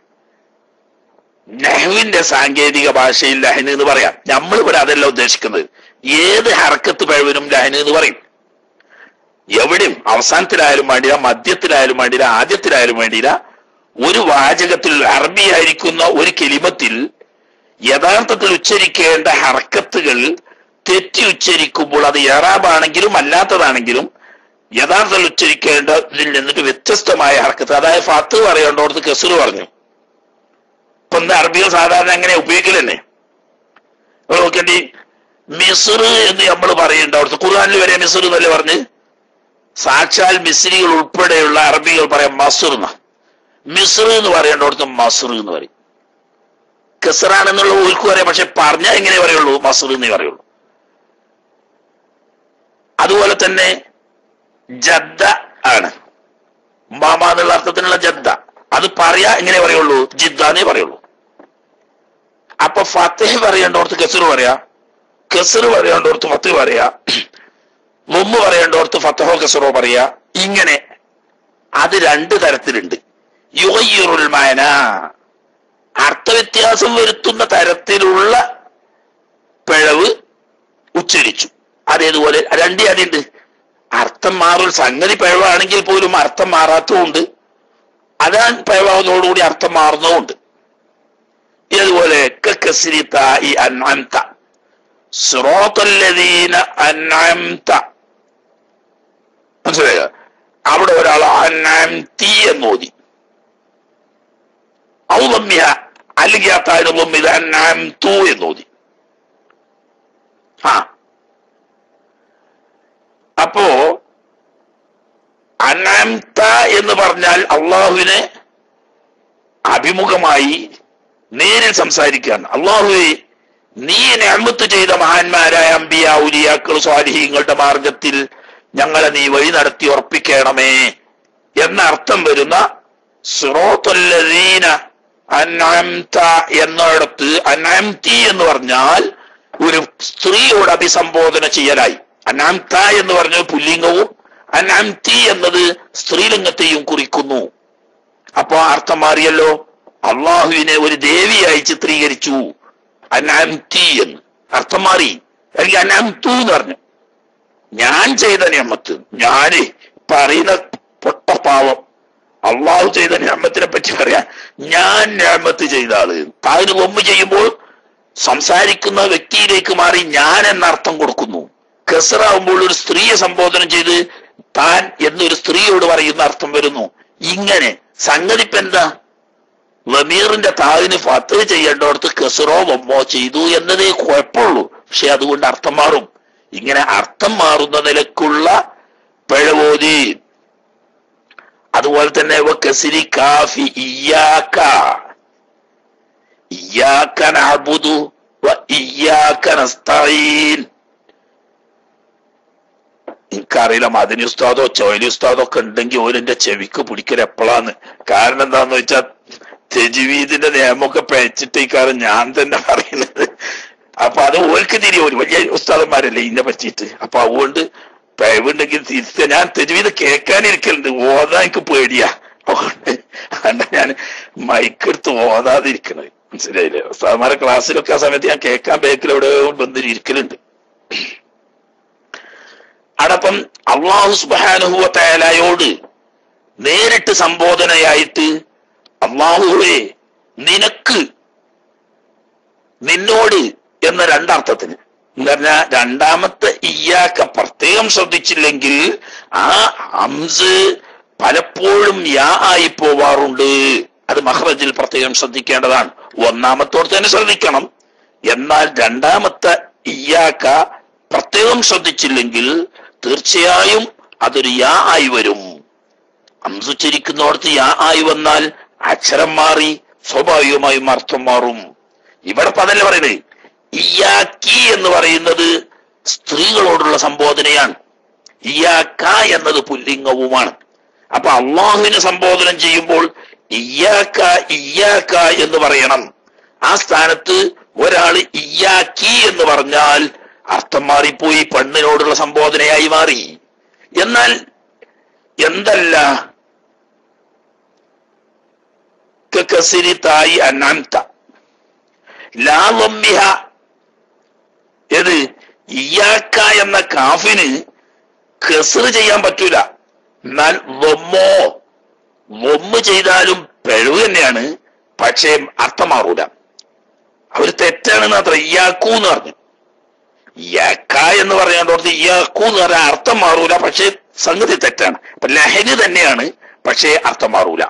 നെഹ്വിന്റെ സാങ്കേതിക ഭാഷയിൽ ലഹന് എന്ന് പറയാം നമ്മളിവിടെ അതല്ല ഉദ്ദേശിക്കുന്നത് ഏത് ഹർക്കത്ത് പഴവിനും ലഹന് എന്ന് പറയും എവിടെയും അവസാനത്തിലായാലും വേണ്ടില്ല മധ്യത്തിലായാലും വേണ്ടില്ല ആദ്യത്തിലായാലും വേണ്ടില്ല ഒരു വാചകത്തിൽ അറബിയായിരിക്കുന്ന ഒരു കെലിമത്തിൽ യഥാർത്ഥത്തിൽ ഉച്ചരിക്കേണ്ട ഹർക്കത്തുകൾ തെറ്റി ഉച്ചരിക്കുമ്പോൾ അത് ഏറാബാണെങ്കിലും അല്ലാത്തതാണെങ്കിലും യഥാർത്ഥത്തിൽ ഉച്ചരിക്കേണ്ടതിൽ നിന്നിട്ട് വ്യത്യസ്തമായ ഹർക്കത്ത് അതായത് ഫത്ത് പറയേണ്ടോടത്ത് കെസുറ് പറഞ്ഞു ഇപ്പൊ എന്താ അറബികൾ സാധാരണ അങ്ങനെ ഉപയോഗിക്കലെന്നെ ഇവിടെ നോക്കേണ്ടി മിസർ എന്ന് നമ്മൾ പറയേണ്ട അവിടുത്തെ ഖുർആാനിൽ വരെ മിസർ എന്നല്ലേ പറഞ്ഞ് സാക്ഷാൽ മിസ്രികൾ ഉൾപ്പെടെയുള്ള അറബികൾ പറയാം മസുർ എന്ന മിസ്ർ എന്ന് പറയേണ്ടടുത്ത് മസുർ എന്ന് പറയും കെസറാണെന്നുള്ള ഓൽക്ക് പറയാം പക്ഷെ പറഞ്ഞാൽ എങ്ങനെ പറയുള്ളൂ മസുർ എന്നേ പറയുള്ളൂ അതുപോലെ തന്നെ ജദ്ദ ആണ് മാമ എന്നുള്ള അർത്ഥത്തിനുള്ള ജദ്ദ അത് പറയാ എങ്ങനെ പറയുള്ളൂ ജിദ്ദ എന്നേ പറയുള്ളൂ അപ്പൊ ഫത്തേഹ് പറയേണ്ടോർത്ത് കെസർ പറയാ കെസർ പറയേണ്ടോർത്ത് ഫത്തേഹ് പറയാ മുമ്പ് പറയേണ്ടോർത്ത് ഫത്തഹോ കെസറോ പറയാ ഇങ്ങനെ അത് രണ്ട് തരത്തിലുണ്ട് യുഗയ്യുറുൽ മാന അർത്ഥവ്യത്യാസം വരുത്തുന്ന തരത്തിലുള്ള പിഴവ് ഉച്ചരിച്ചു അതേതുപോലെ രണ്ടേ അതിണ്ട് അർത്ഥം മാറും സംഗതി പിഴവാണെങ്കിൽ പോലും അർത്ഥം മാറാത്തതുണ്ട് അതാ പിഴവാകുന്നതോടുകൂടി അർത്ഥം മാറുന്നതുണ്ട് ഇതുപോലെ കസിരിത്ത ഈ അൻഅംത സിറാത്തല്ലദീന അൻഅംത മനസ്സിലായോ അവിടെ ഒരാൾ അൻഅംതി എന്ന് ഓതി ഔദമ്യ അല്ലെങ്കിൽ ആ താഴ്ന്ന ഇത് അൻഅംതു എന്ന് ഓതി ആ അപ്പോ അനാംത എന്ന് പറഞ്ഞാൽ അള്ളാഹുവിനെ അഭിമുഖമായി നേരിൽ സംസാരിക്കുകയാണ് അള്ളാഹുവെ നീ ഞാമത്ത് ചെയ്ത മഹാന്മാരായ അമ്പിയ ഉലിയാക്കൾ സ്വാലിഹീങ്ങളുടെ മാർഗത്തിൽ ഞങ്ങളെ നീ വഴി നടത്തി ഉറപ്പിക്കണമേ എന്ന അർത്ഥം വരുന്ന സുറോത്തല്ലദീന അനാംത എന്നിടത്ത് അനാംതി എന്ന് പറഞ്ഞാൽ ഒരു സ്ത്രീയോട് അഭിസംബോധന ചെയ്യലായി അനാംത എന്ന് പറഞ്ഞ പുല്ലിംഗവും അനാംതി എന്നത് സ്ത്രീലിംഗത്തെയും കുറിക്കുന്നു അപ്പൊ അർത്ഥം മാറിയല്ലോ അള്ളാഹുവിനെ ഒരു ദേവിയായി ചിത്രീകരിച്ചു അനാംതി എന്ന് അർത്ഥം മാറി അല്ലെങ്കിൽ അനാംതു എന്ന് പറഞ്ഞു ഞാൻ ചെയ്ത നിയമത്ത് ഞാന് പറയുന്ന പൊട്ടപ്പാവം അള്ളാഹു ചെയ്ത നിയമത്തിനെ പറ്റി പറയാൻ ഞാൻ നിയമത്ത് ചെയ്ത ആള് താവിന് ഒമ്പ് ചെയ്യുമ്പോൾ സംസാരിക്കുന്ന വ്യക്തിയിലേക്ക് മാറി ഞാൻ എന്ന അർത്ഥം കൊടുക്കുന്നു കെസറാവുമ്പോൾ ഒരു സ്ത്രീയെ സംബോധന ചെയ്ത് താൻ എന്നൊരു സ്ത്രീയോട് പറയുന്ന അർത്ഥം വരുന്നു ഇങ്ങനെ സംഗതി ഇപ്പൊ എന്താ വമീറിന്റെ താവിന് ഫത്ത് ചെയ്യേണ്ടടത്ത് കെസറോ വമ്മോ ചെയ്തു എന്നതേ കുഴപ്പമുള്ളൂ പക്ഷെ അതുകൊണ്ട് അർത്ഥം മാറും ഇങ്ങനെ അർത്ഥം മാറുന്ന നിലക്കുള്ള പിഴവോതി അതുപോലെ തന്നെ വ കസിരി കാഫി ഇയാക്ക ഇയാക്ക നഅബുദു വ ഇയാക്ക നസ്തഈൻ എനിക്കറിയില്ല മദനി ഉസ്താദോ ചോലി ഉസ്താദോ ഒക്കെ ഉണ്ടെങ്കിൽ ഓരെന്റെ ചെവിക്ക് പിടിക്കൽ എപ്പോഴാന്ന് കാരണം എന്താന്ന് വെച്ചാൽ തെജുവീദിന്റെ നിയമമൊക്കെ പേച്ചിട്ട് ഈ കാര്യം ഞാൻ തന്നെ പറയുന്നത് അപ്പൊ അത് ഓർക്ക് തിരിയും ഒരു വലിയ ഉസ്താദന്മാരല്ലേ ഇതിനെ പറ്റിയിട്ട് അപ്പൊ അതുകൊണ്ട് പിഴവുണ്ടെങ്കിൽ തിരിച്ച ഞാൻ തെരുവീത് കേൾക്കാനിരിക്കലുണ്ട് ഓതാ എനിക്ക് പേടിയാ അതുകൊണ്ട് അതുകൊണ്ട് ഞാൻ മൈക്കെടുത്ത് ഓതാതിരിക്കണത് മനസ്സിലായില്ലേ ഉസ്താദന്മാരെ ക്ലാസ്സിലൊക്കെ ആ സമയത്ത് ഞാൻ കേൾക്കാൻ ബേക്കിൽ എവിടെ വന്നിട്ട് ഇരിക്കലുണ്ട് അടപ്പം അള്ളാഹു സുബാനുഹുവ തയാലയോട് നേരിട്ട് സംബോധനയായിട്ട് അള്ളാഹുവെ നിനക്ക് നിന്നോട് എന്ന രണ്ടർത്ഥത്തിന് എന്ന് പറഞ്ഞാൽ രണ്ടാമത്തെ ഇയാക്ക പ്രത്യേകം ശ്രദ്ധിച്ചില്ലെങ്കിൽ ആ ഹംസ് പലപ്പോഴും യാ ആയി പോവാറുണ്ട് അത് മഹ്റജിൽ പ്രത്യേകം ശ്രദ്ധിക്കേണ്ടതാണ് ഒന്നാമത്തോട് തന്നെ ശ്രദ്ധിക്കണം എന്നാൽ രണ്ടാമത്തെ ഇയാക്ക പ്രത്യേകം ശ്രദ്ധിച്ചില്ലെങ്കിൽ തീർച്ചയായും അതൊരു യാ ആയി വരും അംസുച്ചരിക്കുന്നിടത്ത് യാ ആയി വന്നാൽ അക്ഷരം മാറി സ്വാഭാവികമായും അർത്ഥം മാറും ഇവിടെ ഇപ്പൊ അതല്ലേ പറയുന്നത് ഇയാക്കി എന്ന് പറയുന്നത് സ്ത്രീകളോടുള്ള സംബോധനയാണ് ഇയാക്ക എന്നത് പുല്ലിംഗവുമാണ് അപ്പൊ അള്ളാഹുവിനെ സംബോധനം ചെയ്യുമ്പോൾ ഇയാക്ക ഇയാക്ക എന്ന് പറയണം ആ സ്ഥാനത്ത് ഒരാൾ ഇയാക്കി എന്ന് പറഞ്ഞാൽ അർത്ഥം മാറിപ്പോയി പെണ്ണിനോടുള്ള സംബോധനയായി മാറി എന്നാൽ എന്തല്ല കസിരി തായി അനാന്ത ലാവമ്മിഹ ഏത് ഇയാക്ക എന്ന കാഫിന് കെസറ് ചെയ്യാൻ പറ്റൂല എന്നാൽ വൊമ്മോ വൊമ്മ് ചെയ്താലും പിഴവ് തന്നെയാണ് പക്ഷേ അർത്ഥം മാറൂല അവര് തെറ്റാണെന്ന് അത്ര ഇയാക്കൂ എന്ന് പറഞ്ഞു ഇയാക്ക എന്ന് പറയാണ്ടോർത്ത് ഇയാക്കൂ എന്ന് പറഞ്ഞാൽ അർത്ഥം മാറൂല പക്ഷേ സംഗതി തെറ്റാണ് അപ്പൊ ലഹരി തന്നെയാണ് പക്ഷേ അർത്ഥം മാറൂല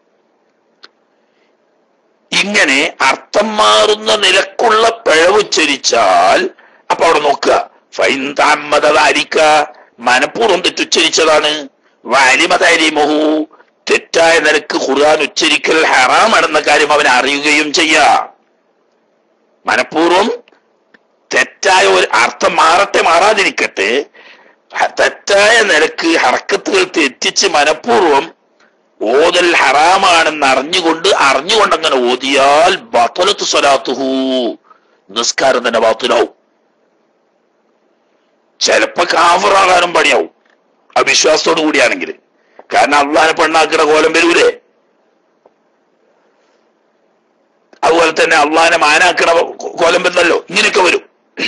ഇങ്ങനെ അർത്ഥം മാറുന്ന നിലക്കുള്ള പിഴവുച്ചരിച്ചാൽ അപ്പൊ അവിടെ നോക്കുക ഫൈൻ താമതാരിക്ക മനഃപൂർവ്വം തെറ്റുച്ചരിച്ചതാണ് വാലിമതാരിമഹു തെറ്റായ നിലക്ക് ഖുർആൻ ഉച്ചരിക്കൽ ഹറാമാണെന്ന കാര്യം അവൻ അറിയുകയും ചെയ്യാം മനഃപൂർവ്വം തെറ്റായ ഒരു അർത്ഥം മാറട്ടെ മാറാതിരിക്കട്ടെ തെറ്റായ നിലക്ക് ഹർക്കത്തുകൾ തെറ്റിച്ച് മനഃപൂർവ്വം ഓതൽ ഹറാമാണെന്ന് അറിഞ്ഞുകൊണ്ട് അറിഞ്ഞുകൊണ്ട് അങ്ങനെ ഓതിയാൽ ബത്തലത്ത് സ്വലാത്തുഹു നിസ്കാരം തന്നെ ബാത്തുലാവും ചിലപ്പോ കാഫറാകാനും പണിയാവും അവിശ്വാസത്തോടു കൂടിയാണെങ്കിൽ കാരണം അള്ളാനെ പെണ്ണാക്കുന്ന കോലം വരൂലേ അതുപോലെ തന്നെ അള്ളാനെ മാനാക്കണ കോലം വരുന്നല്ലോ ഇങ്ങനെയൊക്കെ വരും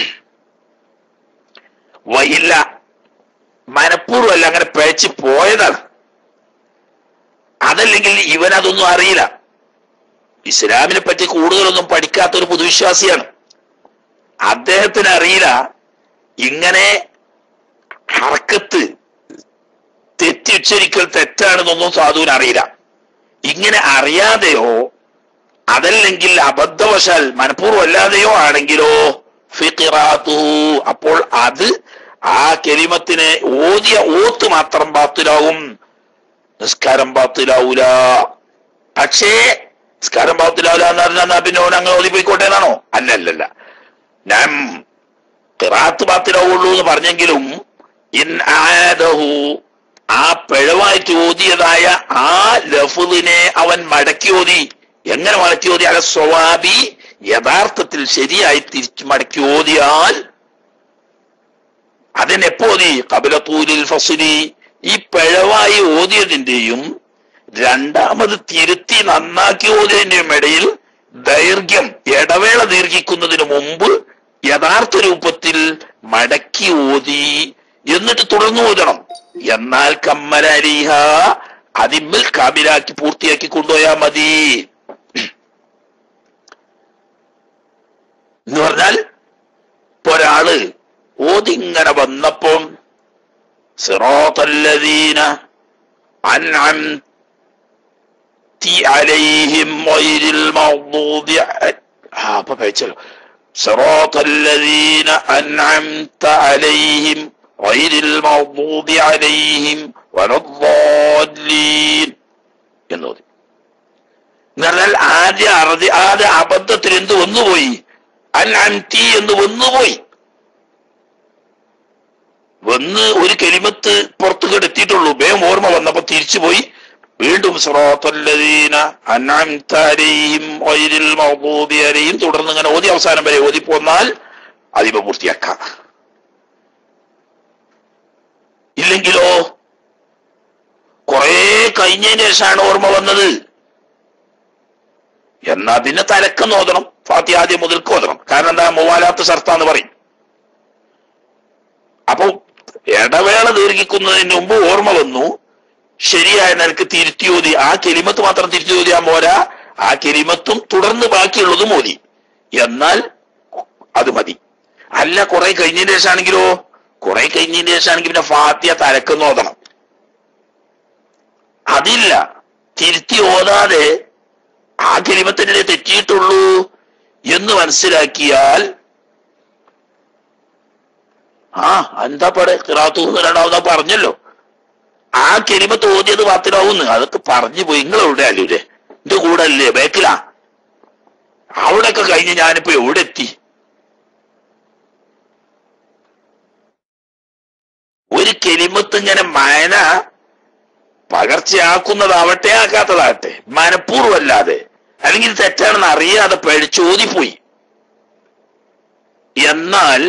വയില്ല മനഃപൂർവ്വമല്ല അങ്ങനെ പിഴച്ച് പോയതാണ് അതല്ലെങ്കിൽ ഇവൻ അതൊന്നും അറിയില്ല ഇസ്ലാമിനെ പറ്റി കൂടുതലൊന്നും പഠിക്കാത്ത ഒരു പൊതുവിശ്വാസിയാണ് അദ്ദേഹത്തിന് അറിയില്ല ഇങ്ങനെ ഹർക്കത്ത് തെറ്റി ഉച്ചരിക്കൽ തെറ്റാണെന്നൊന്നും സാധുവിന് അറിയില്ല ഇങ്ങനെ അറിയാതെയോ അതല്ലെങ്കിൽ അബദ്ധവശാൽ മനഃപൂർവ്വം അല്ലാതെയോ ആണെങ്കിലോ ഫിഖിറാത്തു അപ്പോൾ അത് ആ കെലിമത്തിനെ ഓതിയ ഓത്ത് മാത്രം ബാത്തിലാവും നിസ്കാരം ബാത്തിലാവൂല പക്ഷേ നിസ്കാരം ബാത്തിലാവൂല എന്ന് പറഞ്ഞാൽ പിന്നെ ഓൻ അങ്ങ് ഓതി പോയിക്കോട്ടെ എന്നാണോ അല്ല അല്ലല്ല ഞാൻ ഖിറാത്ത് ബാത്തിലാവുള്ളൂ എന്ന് പറഞ്ഞെങ്കിലും ഇൻ ആദഹു ആ പിഴവായിട്ട് ഓതിയതായ ആ ലഫുദിനെ അവൻ മടക്കി ഓതി എങ്ങനെ മടക്കി ഓതി അല്ല സ്വവാബി യഥാർത്ഥത്തിൽ ശരിയായി തിരിച്ചു മടക്കി ഓതിയാൽ അതിനെപ്പോതി കപിലത്തൂരിൽ ഫസുലി ഈ പിഴവായി ഓതിയതിന്റെയും രണ്ടാമത് തിരുത്തി നന്നാക്കി ഓതിയതിന്റെയും ഇടയിൽ ദൈർഘ്യം ഇടവേള ദീർഘിക്കുന്നതിന് മുമ്പ് യഥാർത്ഥ രൂപത്തിൽ മടക്കി ഓതി എന്നിട്ട് തുടർന്ന് ഓതണം എന്നാൽ കമ്മലരിഹ അതിമ്മൽ കാബിലാക്കി പൂർത്തിയാക്കി കൊണ്ടുപോയാൽ മതി എന്ന് പറഞ്ഞാൽ ഇപ്പൊ ഒരാള് ഓതിങ്ങനെ വന്നപ്പം സിറാത്തല്ലദീന അൻഅംതി അലൈഹിം ഗൈരിൽ മഗ്ദൂബി അ- ആ അപ്പൊ കഴിച്ചല്ലോ സിറാത്തല്ലദീന അൻഅംത അലൈഹിം ഗൈരിൽ മഗ്ദൂബി അലൈഹിം വലദ്ദാല്ലീൻ എന്ന് ഓതി എന്ന് പറഞ്ഞാൽ ആദ്യ അറുതി ആദ്യ അബദ്ധത്തിൽ എന്ത് വന്നുപോയി അൻഅംതി എന്ന് വന്നുപോയി വന്ന് ഒരു കെലിമത്ത് പുറത്തു കെടുത്തിയിട്ടുള്ളൂ വേഗം ഓർമ്മ വന്നപ്പോ തിരിച്ചുപോയി വീണ്ടും സിറാത്തല്ലദീന അൻഅംത അലൈഹിം ഗൈരിൽ മഗ്ദൂബി അലൈഹിം തുടർന്ന് ഇങ്ങനെ ഓതി അവസാനം വരെ ഓതി പോന്നാൽ അതിപ്പോ പൂർത്തിയാക്കാം ഇല്ലെങ്കിലോ കുറെ കഴിഞ്ഞതിന് ശേഷമാണ് ഓർമ്മ വന്നത് എന്നാ പിന്നെ തലക്കെന്ന് ഓതണം ഫാത്തി ആദ്യം മുതൽക്ക് ഓതണം കാരണം എന്താ മൂവാലാത്ത ഷർത്താന്ന് പറയും അപ്പൊ ഇടവേള ദീർഘിക്കുന്നതിന് മുമ്പ് ഓർമ്മ വന്നു ശരിയായ നിനക്ക് തിരുത്തി ഓതി ആ കെലിമത്ത് മാത്രം തിരുത്തി ഓതിയാൻ പോരാ ആ കെലിമത്തും തുടർന്ന് ബാക്കിയുള്ളതും ഓതി എന്നാൽ അത് മതി അല്ല കുറെ കഴിഞ്ഞതിന് ശേഷമാണെങ്കിലോ കുറെ കഴിഞ്ഞതിന് ശേഷമാണെങ്കിൽ പിന്നെ ഫാത്തിയ തലക്കെന്ന് ഓതണം അതില്ല തിരുത്തി ഓതാതെ ആ കെലിമത്തിനെ തെറ്റിയിട്ടുള്ളൂ എന്ന് മനസ്സിലാക്കിയാൽ ആ എന്താ പടെ കിറാത്തു രണ്ടാമതാ പറഞ്ഞല്ലോ ആ കെലിമത്ത് ഓതിയത് പാത്തിലാവുന്നു അതൊക്കെ പറഞ്ഞു പോയി നിങ്ങൾ എവിടെ അല്ലൂരെ എന്റെ കൂടെ അല്ലേ ബേക്കിലാ അവിടെയൊക്കെ കഴിഞ്ഞ് ഞാനിപ്പോ എവിടെ എത്തി ഒരു കെലിമത്ത് ഇങ്ങനെ മയന പകർച്ചയാക്കുന്നതാവട്ടെ ആക്കാത്തതാകട്ടെ മനഃപൂർവ്വമല്ലാതെ അല്ലെങ്കിൽ തെറ്റാണെന്ന് അറിയാതെ പഴിച്ചോതിപ്പോയി എന്നാൽ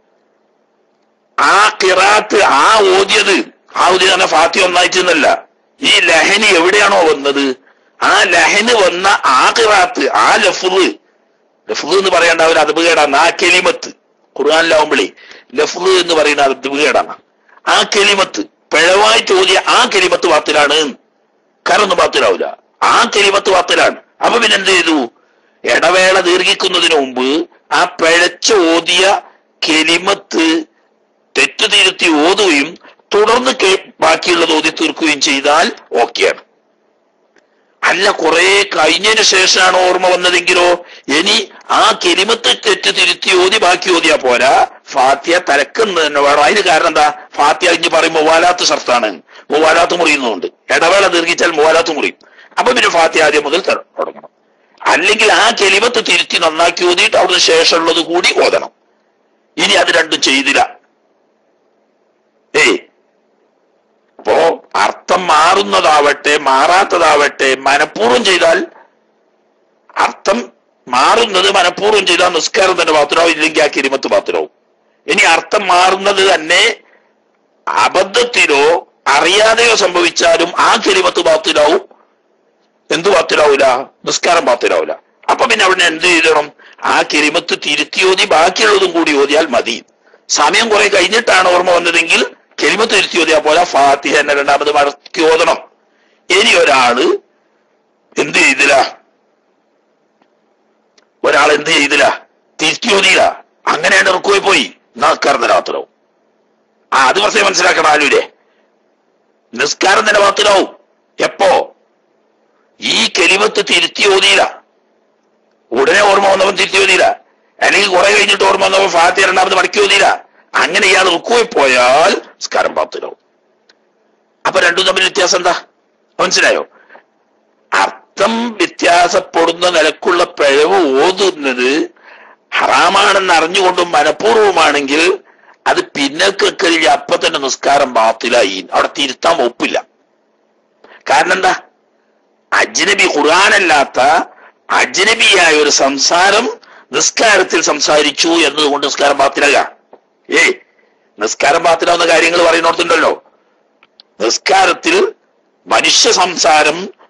ആ കിറാത്ത് ആ ഓതിയത് ആ ഓതിയത് തന്നെ ഫാത്തി ഒന്നായിട്ടൊന്നല്ല ഈ ലഹനി എവിടെയാണോ വന്നത് ആ ലഹന് വന്ന ആ കിറാത്ത് ആ ലഫ്ല് ലഫ്ല് എന്ന് പറയേണ്ട ഒരു അതുപകേടാണ് ആ കെലിമത്ത് ഖുർആാനിലാവുമ്പളേ ലഫ്ല് എന്ന് പറയുന്ന അതുപകേടാണ് ആ കെലിമത്ത് പിഴവായി ചോദ്യ ആ കെലിമത്ത് വാത്തിലാണ് കാരണം വാത്തിലാവില്ല ആ കെലിമത്ത് വാത്തിലാണ് അപ്പൊ പിന്നെ എന്ത് ചെയ്തു ഇടവേള ദീർഘിക്കുന്നതിന് മുമ്പ് ആ പിഴച്ച ഓതിയ കെലിമത്ത് തെറ്റു തിരുത്തി ഓതുകയും തുടർന്ന് കേ- ബാക്കിയുള്ളത് ഓതി തീർക്കുകയും ചെയ്താൽ ഓക്കെയാണ് അല്ല കുറെ കഴിഞ്ഞതിന് ശേഷമാണ് ഓർമ്മ വന്നതെങ്കിലോ ഇനി ആ കെലിമത്ത് തെറ്റ് തിരുത്തി ഓതി ബാക്കി ഓതിയാ പോരാ ഫാത്തിയ തലക്കുന്നത് തന്നെ വേണം അതിന് കാരണം എന്താ ഫാത്തിയ ഇഞ്ഞ് പറയും മുവാലാത്ത് ഷർത്താണ് മുവാലാത്ത് മുറിയുന്നുണ്ട് ഇടവേള ദീർഘിച്ചാൽ മുവാലാത്ത് മുറിയും അപ്പൊ പിന്നെ ഫാത്തിയ ആദ്യം മുതൽ ത- തുടങ്ങണം അല്ലെങ്കിൽ ആ കെലിമത്ത് തിരുത്തി നന്നാക്കി ഓതിയിട്ട് അവിടുന്ന് ശേഷമുള്ളത് കൂടി ഓതണം ഇനി അത് രണ്ടും ചെയ്തില്ല ഏയ് അപ്പോ അർത്ഥം മാറുന്നതാവട്ടെ മാറാത്തതാവട്ടെ മനഃപൂർവ്വം ചെയ്താൽ അർത്ഥം മാറുന്നത് മനഃപൂർവ്വം ചെയ്താൽ നിസ്കാരം തന്നെ പാത്രമാവും ഇല്ലെങ്കിൽ ആ കിരിമത്ത് പാത്രമാവും ഇനി അർത്ഥം മാറുന്നത് തന്നെ അബദ്ധത്തിലോ അറിയാതെയോ സംഭവിച്ചാലും ആ കിരിമത്ത് പാത്തിലാവും എന്ത് പാത്തിലാവൂല നിസ്കാരം പാത്തിലാവൂല അപ്പൊ പിന്നെ അവിടെ എന്ത് ചെയ്യണം ആ കിരിമത്ത് തിരുത്തി ഓതി ബാക്കിയുള്ളതും കൂടി ഓതിയാൽ മതി സമയം കുറെ കഴിഞ്ഞിട്ടാണ് ഓർമ്മ വന്നതെങ്കിൽ കെലിമത്ത് തിരുത്തി ഓതിയാ പോലെ ഫാത്തിഹ എന്നെ രണ്ടാമത് മടക്കി ഓതണം ഇനി ഒരാള് എന്ത് ചെയ്തില്ല ഒരാൾ എന്ത് ചെയ്തില്ല തിരുത്തി ഓതിയില്ല അങ്ങനെയാണ് ഇറക്കുപോയി പോയി നിസ്കാരം തന്നെ മാത്രവും ആ അത് കുറച്ചേ മനസ്സിലാക്കണം ആലൂരെ നിസ്കാരം തന്നെ മാത്രമാവും എപ്പോ ഈ കെലിമത്ത് തിരുത്തി ഓതിയില്ല ഉടനെ ഓർമ്മ വന്നവൻ തിരുത്തി ഓതിയില്ല അല്ലെങ്കിൽ കുറെ കഴിഞ്ഞിട്ട് ഓർമ്മ വന്നവൻ ഫാത്തി രണ്ടാമത് മടക്കി ഓതിയില്ല അങ്ങനെ ഇയാൾ റുക്കുപോയി പോയാൽ സ്കാരം പാത്തിലാവും അപ്പൊ രണ്ടും തമ്മിൽ വ്യത്യാസം എന്താ മനസ്സിലായോ അർത്ഥം വ്യത്യാസപ്പെടുന്ന നിലക്കുള്ള പിഴവ് ഓതുന്നത് ഹറാമാണെന്ന് അറിഞ്ഞുകൊണ്ടും മനഃപൂർവ്വമാണെങ്കിൽ അത് പിന്നൽക്കലിൽ അപ്പൊ തന്നെ നിസ്കാരം ബാത്തിലായി അവിടെ തിരുത്താൻ ഒപ്പില്ല കാരണം എന്താ അജ്നബി ഖുർആാനല്ലാത്ത അജ്നബിയായ ഒരു സംസാരം നിസ്കാരത്തിൽ സംസാരിച്ചു എന്നതുകൊണ്ട് നിസ്കാരം ബാത്തിലാകാം ഏയ് നിസ്കാരം പാത്തിലാവുന്ന കാര്യങ്ങൾ പറയുന്നിടത്തുണ്ടല്ലോ നിസ്കാരത്തിൽ മനുഷ്യ സംസാരം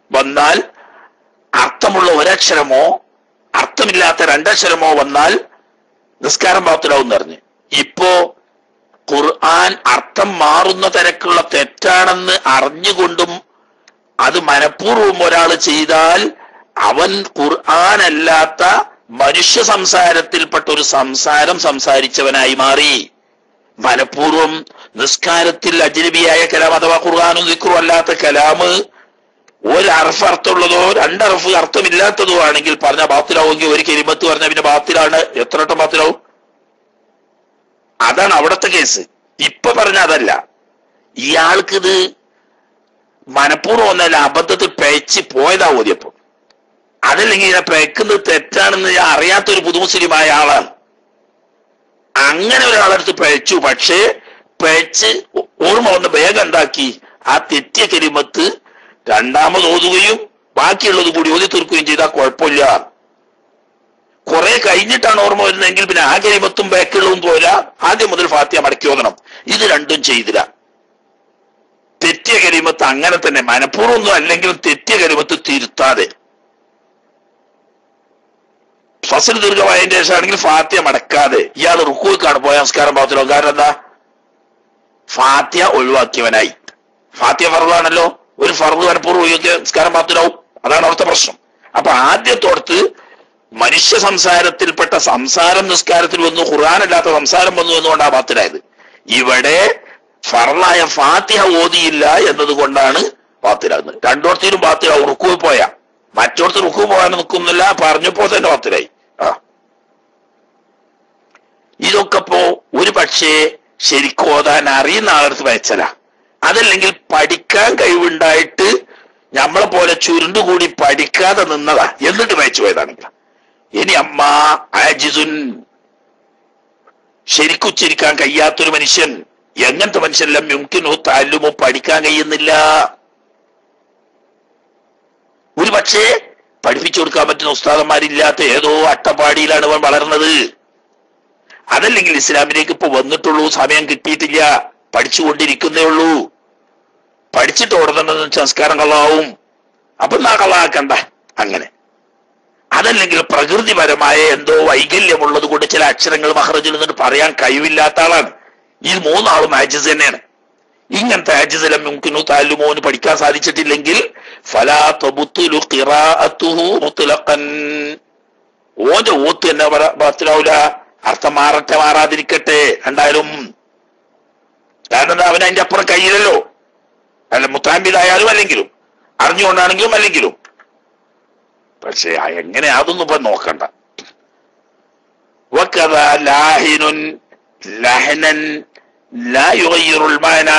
വന്നാൽ അർത്ഥമുള്ള ഒരക്ഷരമോ അർത്ഥമില്ലാത്ത രണ്ടക്ഷരമോ വന്നാൽ നിസ്കാരം ബാത്തിലാവും പറഞ്ഞു ഇപ്പോ ഖുർആൻ അർത്ഥം മാറുന്ന തരക്കുള്ള തെറ്റാണെന്ന് അറിഞ്ഞുകൊണ്ടും അത് മനഃപൂർവ്വം ഒരാൾ ചെയ്താൽ അവൻ ഖുർആൻ അല്ലാത്ത മനുഷ്യ സംസാരത്തിൽപ്പെട്ട ഒരു സംസാരം സംസാരിച്ചവനായി മാറി മനഃപൂർവ്വം നിസ്കാരത്തിൽ അജ്നബിയായ കലാം അഥവാ ഖുർആാനും ദിക്റും അല്ലാത്ത കലാമ് ഒരു അർഫ് അർത്ഥമുള്ളതോ രണ്ടർഫ് അർത്ഥമില്ലാത്തതോ ആണെങ്കിൽ പറഞ്ഞ ബാത്തിലാവുമെങ്കിൽ ഒരു കരിമത്ത് പറഞ്ഞ പിന്നെ ബാത്തിലാണ് എത്ര വട്ടം ബാത്തിലാവും അതാണ് അവിടുത്തെ കേസ് ഇപ്പൊ പറഞ്ഞ അതല്ല ഇയാൾക്കിത് മനഃപൂർവ്വം ഒന്നല്ല അബദ്ധത്തിൽ പേച്ച് പോയതാ ഓതിയപ്പോ അതല്ലെങ്കിൽ ഞാൻ പേക്കുന്നത് തെറ്റാണെന്ന് ഞാൻ അറിയാത്തൊരു പുതുമുസ്ലിമായ ആളാണ് അങ്ങനെ ഒരാളടുത്ത് പഴച്ചു പക്ഷേ പഴച്ച് ഓർമ്മ വന്ന് വേഗം ഉണ്ടാക്കി ആ തെറ്റിയ കരിമത്ത് രണ്ടാമത് ഓതുകയും ബാക്കിയുള്ളത് കൂടി ഓതി തീർക്കുകയും ചെയ്താൽ കുഴപ്പമില്ല കുറെ കഴിഞ്ഞിട്ടാണ് ഓർമ്മ വരുന്നതെങ്കിൽ പിന്നെ ആ കരിമത്തും ബാക്കിയുള്ളതും പോരാ ആദ്യം മുതൽ ഫാത്തിയ മടക്കി ഓതണം ഇത് രണ്ടും ചെയ്തില്ല തെറ്റിയ കരിമത്ത് അങ്ങനെ തന്നെ മനഃപൂർവ്വം അല്ലെങ്കിലും തെറ്റിയ കരിമത്ത് തിരുത്താതെ ഫസൽ ദീർഘമായതിന്റെ ശേഷമാണെങ്കിൽ ഫാത്തിയ മടക്കാതെ ഇയാൾ റുക്കുവിക്കാണ് പോയ നമസ്കാരം പാവത്തിലോ കാരണം എന്താ ഫാത്തിയ ഒഴിവാക്കിയവനായി ഫാത്തിയ ഫറുവാണല്ലോ ഒരു ഫറു മനഃപൂർവ്വം ഒഴിവാക്കിയ നമസ്കാരം പാവത്തിലാവും അതാണ് അവിടുത്തെ പ്രശ്നം അപ്പൊ ആദ്യത്തോടത്ത് മനുഷ്യ സംസാരത്തിൽപ്പെട്ട സംസാരം നിസ്കാരത്തിൽ വന്നു ഖുർആാനല്ലാത്ത സംസാരം വന്നു എന്നുകൊണ്ടാണ് ബാത്തിലായത് ഇവിടെ ഫറലായ ഫാത്തിഹ ഓതിയില്ല എന്നതുകൊണ്ടാണ് ബാത്തിലാകുന്നത് രണ്ടോടത്തിലും ബാത്തിലാവും റുക്കുവിൽ പോയാ മറ്റോടത്ത് റുക്കു പോകാൻ നിൽക്കുന്നില്ല പറഞ്ഞപ്പോ തന്നെ ബാത്തിലായി ആ ഇതൊക്കെ ഇപ്പോ ഒരു പക്ഷേ ശരിക്കും ഓതാൻ അറിയുന്ന ആളടുത്ത് വെച്ചല അതല്ലെങ്കിൽ പഠിക്കാൻ കഴിവുണ്ടായിട്ട് നമ്മളെ പോലെ ചുരുണ്ടുകൂടി പഠിക്കാതെ നിന്നതാ എന്നിട്ട് വെച്ചു പോയതാണെങ്കിൽ ഇനി അമ്മ ആജിസുൻ ശരിക്കുച്ചരിക്കാൻ കഴിയാത്തൊരു മനുഷ്യൻ എങ്ങനത്തെ മനുഷ്യനെല്ലാം യുക്കിനോ താലുമോ പഠിക്കാൻ കഴിയുന്നില്ല ഒരു പക്ഷേ പഠിപ്പിച്ചു കൊടുക്കാൻ പറ്റുന്ന ഉസ്താദന്മാരില്ലാത്ത ഏതോ അട്ടപ്പാടിയിലാണ് അവൻ വളർന്നത് അതല്ലെങ്കിൽ ഇസ്ലാമിലേക്ക് ഇപ്പൊ വന്നിട്ടുള്ളൂ സമയം കിട്ടിയിട്ടില്ല പഠിച്ചുകൊണ്ടിരിക്കുന്നേ ഉള്ളൂ പഠിച്ചിട്ട് ഓടുന്ന സംസ്കാരം കള്ളാവും അപ്പൊ നാ കള്ളാക്കണ്ട അങ്ങനെ അതല്ലെങ്കിൽ പ്രകൃതിപരമായ എന്തോ വൈകല്യമുള്ളത് കൊണ്ട് ചില അക്ഷരങ്ങൾ മഹറജിൽ നിന്നിട്ട് പറയാൻ കഴിവില്ലാത്ത ആളാണ് ഈ മൂന്നാളും ആജിസ് തന്നെയാണ് ഇങ്ങനത്തെ ആജിസലം മുക്കിനു താലുമോന് പഠിക്കാൻ സാധിച്ചിട്ടില്ലെങ്കിൽ ഫലാ തബുത്തുലു ഖിറാഅത്തുഹു മുത്ലഖൻ ഓന്റെ ഓത്ത് തന്നെ പത്തിലാവൂല അർത്ഥം മാറട്ടെ മാറാതിരിക്കട്ടെ എന്തായാലും കാരണം എന്താ അവൻ അതിന്റെ അപ്പുറം കയ്യിലല്ലോ അല്ല മുത്താമ്പിതായാലും അല്ലെങ്കിലും അറിഞ്ഞുകൊണ്ടാണെങ്കിലും അല്ലെങ്കിലും പക്ഷേ ആ എങ്ങനെ അതൊന്നും ഇപ്പൊ നോക്കണ്ട വക്കഥ ലാഹിനുൻ ലഹനൻ لا يغير المعنى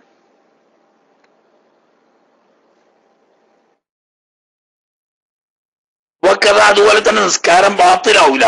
വക്കഥ അതുപോലെ തന്നെ നിസ്കാരം ബാത്തിലാവൂല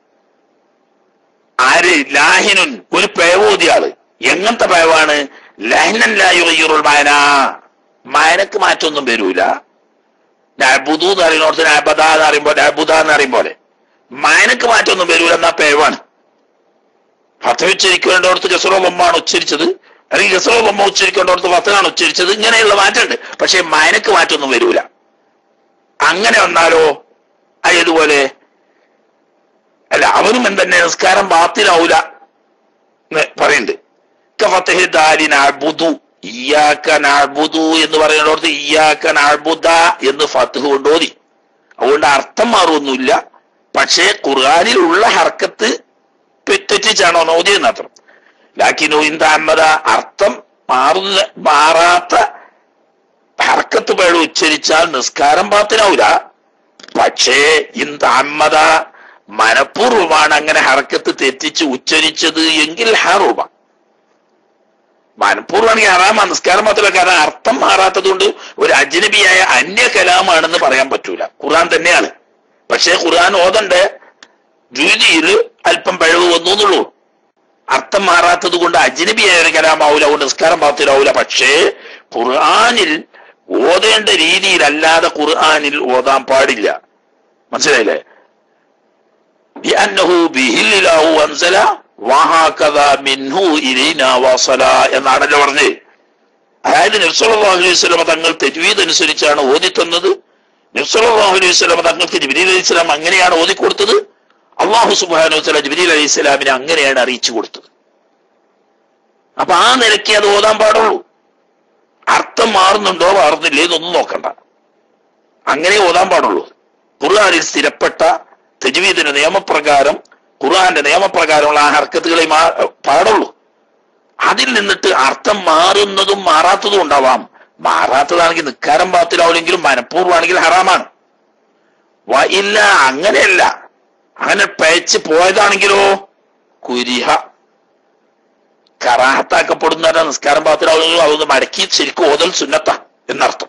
ആര് ലാഹിനുൻ ഒരു പേവോതിയാള് എങ്ങനത്തെ പേവാണ് ലഹനൻ ലായുറൽ മായന മായനക്ക് മാറ്റൊന്നും വരൂല നബുദു എന്ന് അറിയുന്നോടത്ത് നബദ എന്ന് അറിയുമ്പോ നബുദ എന്ന് അറിയും പോലെ മായനക്ക് മാറ്റൊന്നും വരൂല എന്നാ പേവാണ് ഫത്ത ഉച്ചരിക്കേണ്ടടുത്ത് ഗസറോ ബൊമ്മാണ് ഉച്ചരിച്ചത് അല്ലെങ്കിൽ ഗസറോ ബൊമ്മ ഉച്ചരിക്കേണ്ടടുത്ത് ഫത്തനാണ് ഉച്ചരിച്ചത് ഇങ്ങനെയുള്ള മാറ്റമുണ്ട് പക്ഷെ മായനക്ക് മാറ്റൊന്നും വരൂല അങ്ങനെ വന്നാലോ ഏതുപോലെ അല്ല അവനും എന്തെന്നെ നിസ്കാരം ബാത്തിലാവൂല എന്ന് പറയുന്നുണ്ട് കഫത്തഹി ദാലി നഅ്ബുദു ഇയ്യാക നഅ്ബുദു എന്ന് പറയുന്നിടത്ത് ഇയ്യാക നഅ്ബുദ എന്ന് ഫത്ഹ് കൊണ്ടോതി അതുകൊണ്ട് അർത്ഥം മാറുമൊന്നുമില്ല പക്ഷേ ഖുർആനിലുള്ള ഹർക്കത്ത് തെറ്റിച്ചാണോ നോദിയെന്ന് മാത്രം ലാക്കിനു ഇന്താമത അർത്ഥം മാറുന്ന മാറാത്ത ഹർക്കത്ത് പേട് ഉച്ചരിച്ചാൽ നിസ്കാരം പാത്തിനാവൂല പക്ഷേ ഇന്താമത മനഃപൂർവമാണ് അങ്ങനെ ഹർക്കത്ത് തെറ്റിച്ച് ഉച്ചരിച്ചത് എങ്കിൽ ഹറുമ മനഃപൂർവ്വമാണെങ്കിൽ ഹറാമ നിസ്കാരം മാത്രമല്ല കാരണം അർത്ഥം മാറാത്തത് കൊണ്ട് ഒരു അജ്നബിയായ അന്യ കലാമാണെന്ന് പറയാൻ പറ്റൂല ഖുർആൻ തന്നെയാണ് പക്ഷേ ഖുർആൻ ഓതണ്ടേ രുചിയിൽ അല്പം പിഴവ് വന്നു എന്നുള്ളൂ അർത്ഥം മാറാത്തത് കൊണ്ട് അജ്നബിയായ ഒരു കലാമാവൂല അതുകൊണ്ട് നിസ്കാരം പാത്തിലാവൂല പക്ഷേ ഖുർആനിൽ ഓതേണ്ട രീതിയിലല്ലാതെ ഖുർആനിൽ ഓതാൻ പാടില്ല മനസ്സിലായില്ലേ لأنه به الله أنزل وهكذا منه إلينا وصل എന്നാണല്ലോ പറഞ്ഞത് അതായത് നിർസലാഹു അലൈഹി സ്വലമ തങ്ങൾ തെജ്വീദ് അനുസരിച്ചാണ് ഓതി തന്നത് നിർസലാഹു അലൈഹി സ്വലമ തങ്ങൾക്ക് ജിബിലി അലൈഹി സ്വലാം അങ്ങനെയാണ് ഓതി കൊടുത്തത് അള്ളാഹു സുബാനു വസ്ല ജിബിലി അലൈഹി സ്വലാമിനെ അങ്ങനെയാണ് അറിയിച്ചു കൊടുത്തത് അപ്പൊ ആ നിലയ്ക്ക് അത് ഓതാൻ പാടുള്ളൂ അർത്ഥം മാറുന്നുണ്ടോ മാറുന്നില്ലേ ഇതൊന്നും നോക്കണ്ട അങ്ങനെ ഓതാൻ പാടുള്ളൂ ഖുർആാനിൽ സ്ഥിരപ്പെട്ട തെജുവീദിന്റെ നിയമപ്രകാരം ഖുർആന്റെ നിയമപ്രകാരമുള്ള ആ ഹർക്കത്തുകളെ മാ- പാടുള്ളൂ അതിൽ നിന്നിട്ട് അർത്ഥം മാറുന്നതും മാറാത്തതും ഉണ്ടാവാം മാറാത്തതാണെങ്കിൽ നിക്കാരം പാത്തിലാവില്ലെങ്കിലും മനഃപൂർവ്വമാണെങ്കിൽ ഹറാമാണ് വ- ഇല്ല അങ്ങനെയല്ല അങ്ങനെ പയച്ച് പോയതാണെങ്കിലോ കുരിഹ കറാഹത്താക്കപ്പെടുന്ന നിസ്കാരം പാത്തിലാവുകയും അതൊന്ന് മടക്കി ശരിക്കും ഓതൽ സുന്നത്ത എന്നർത്ഥം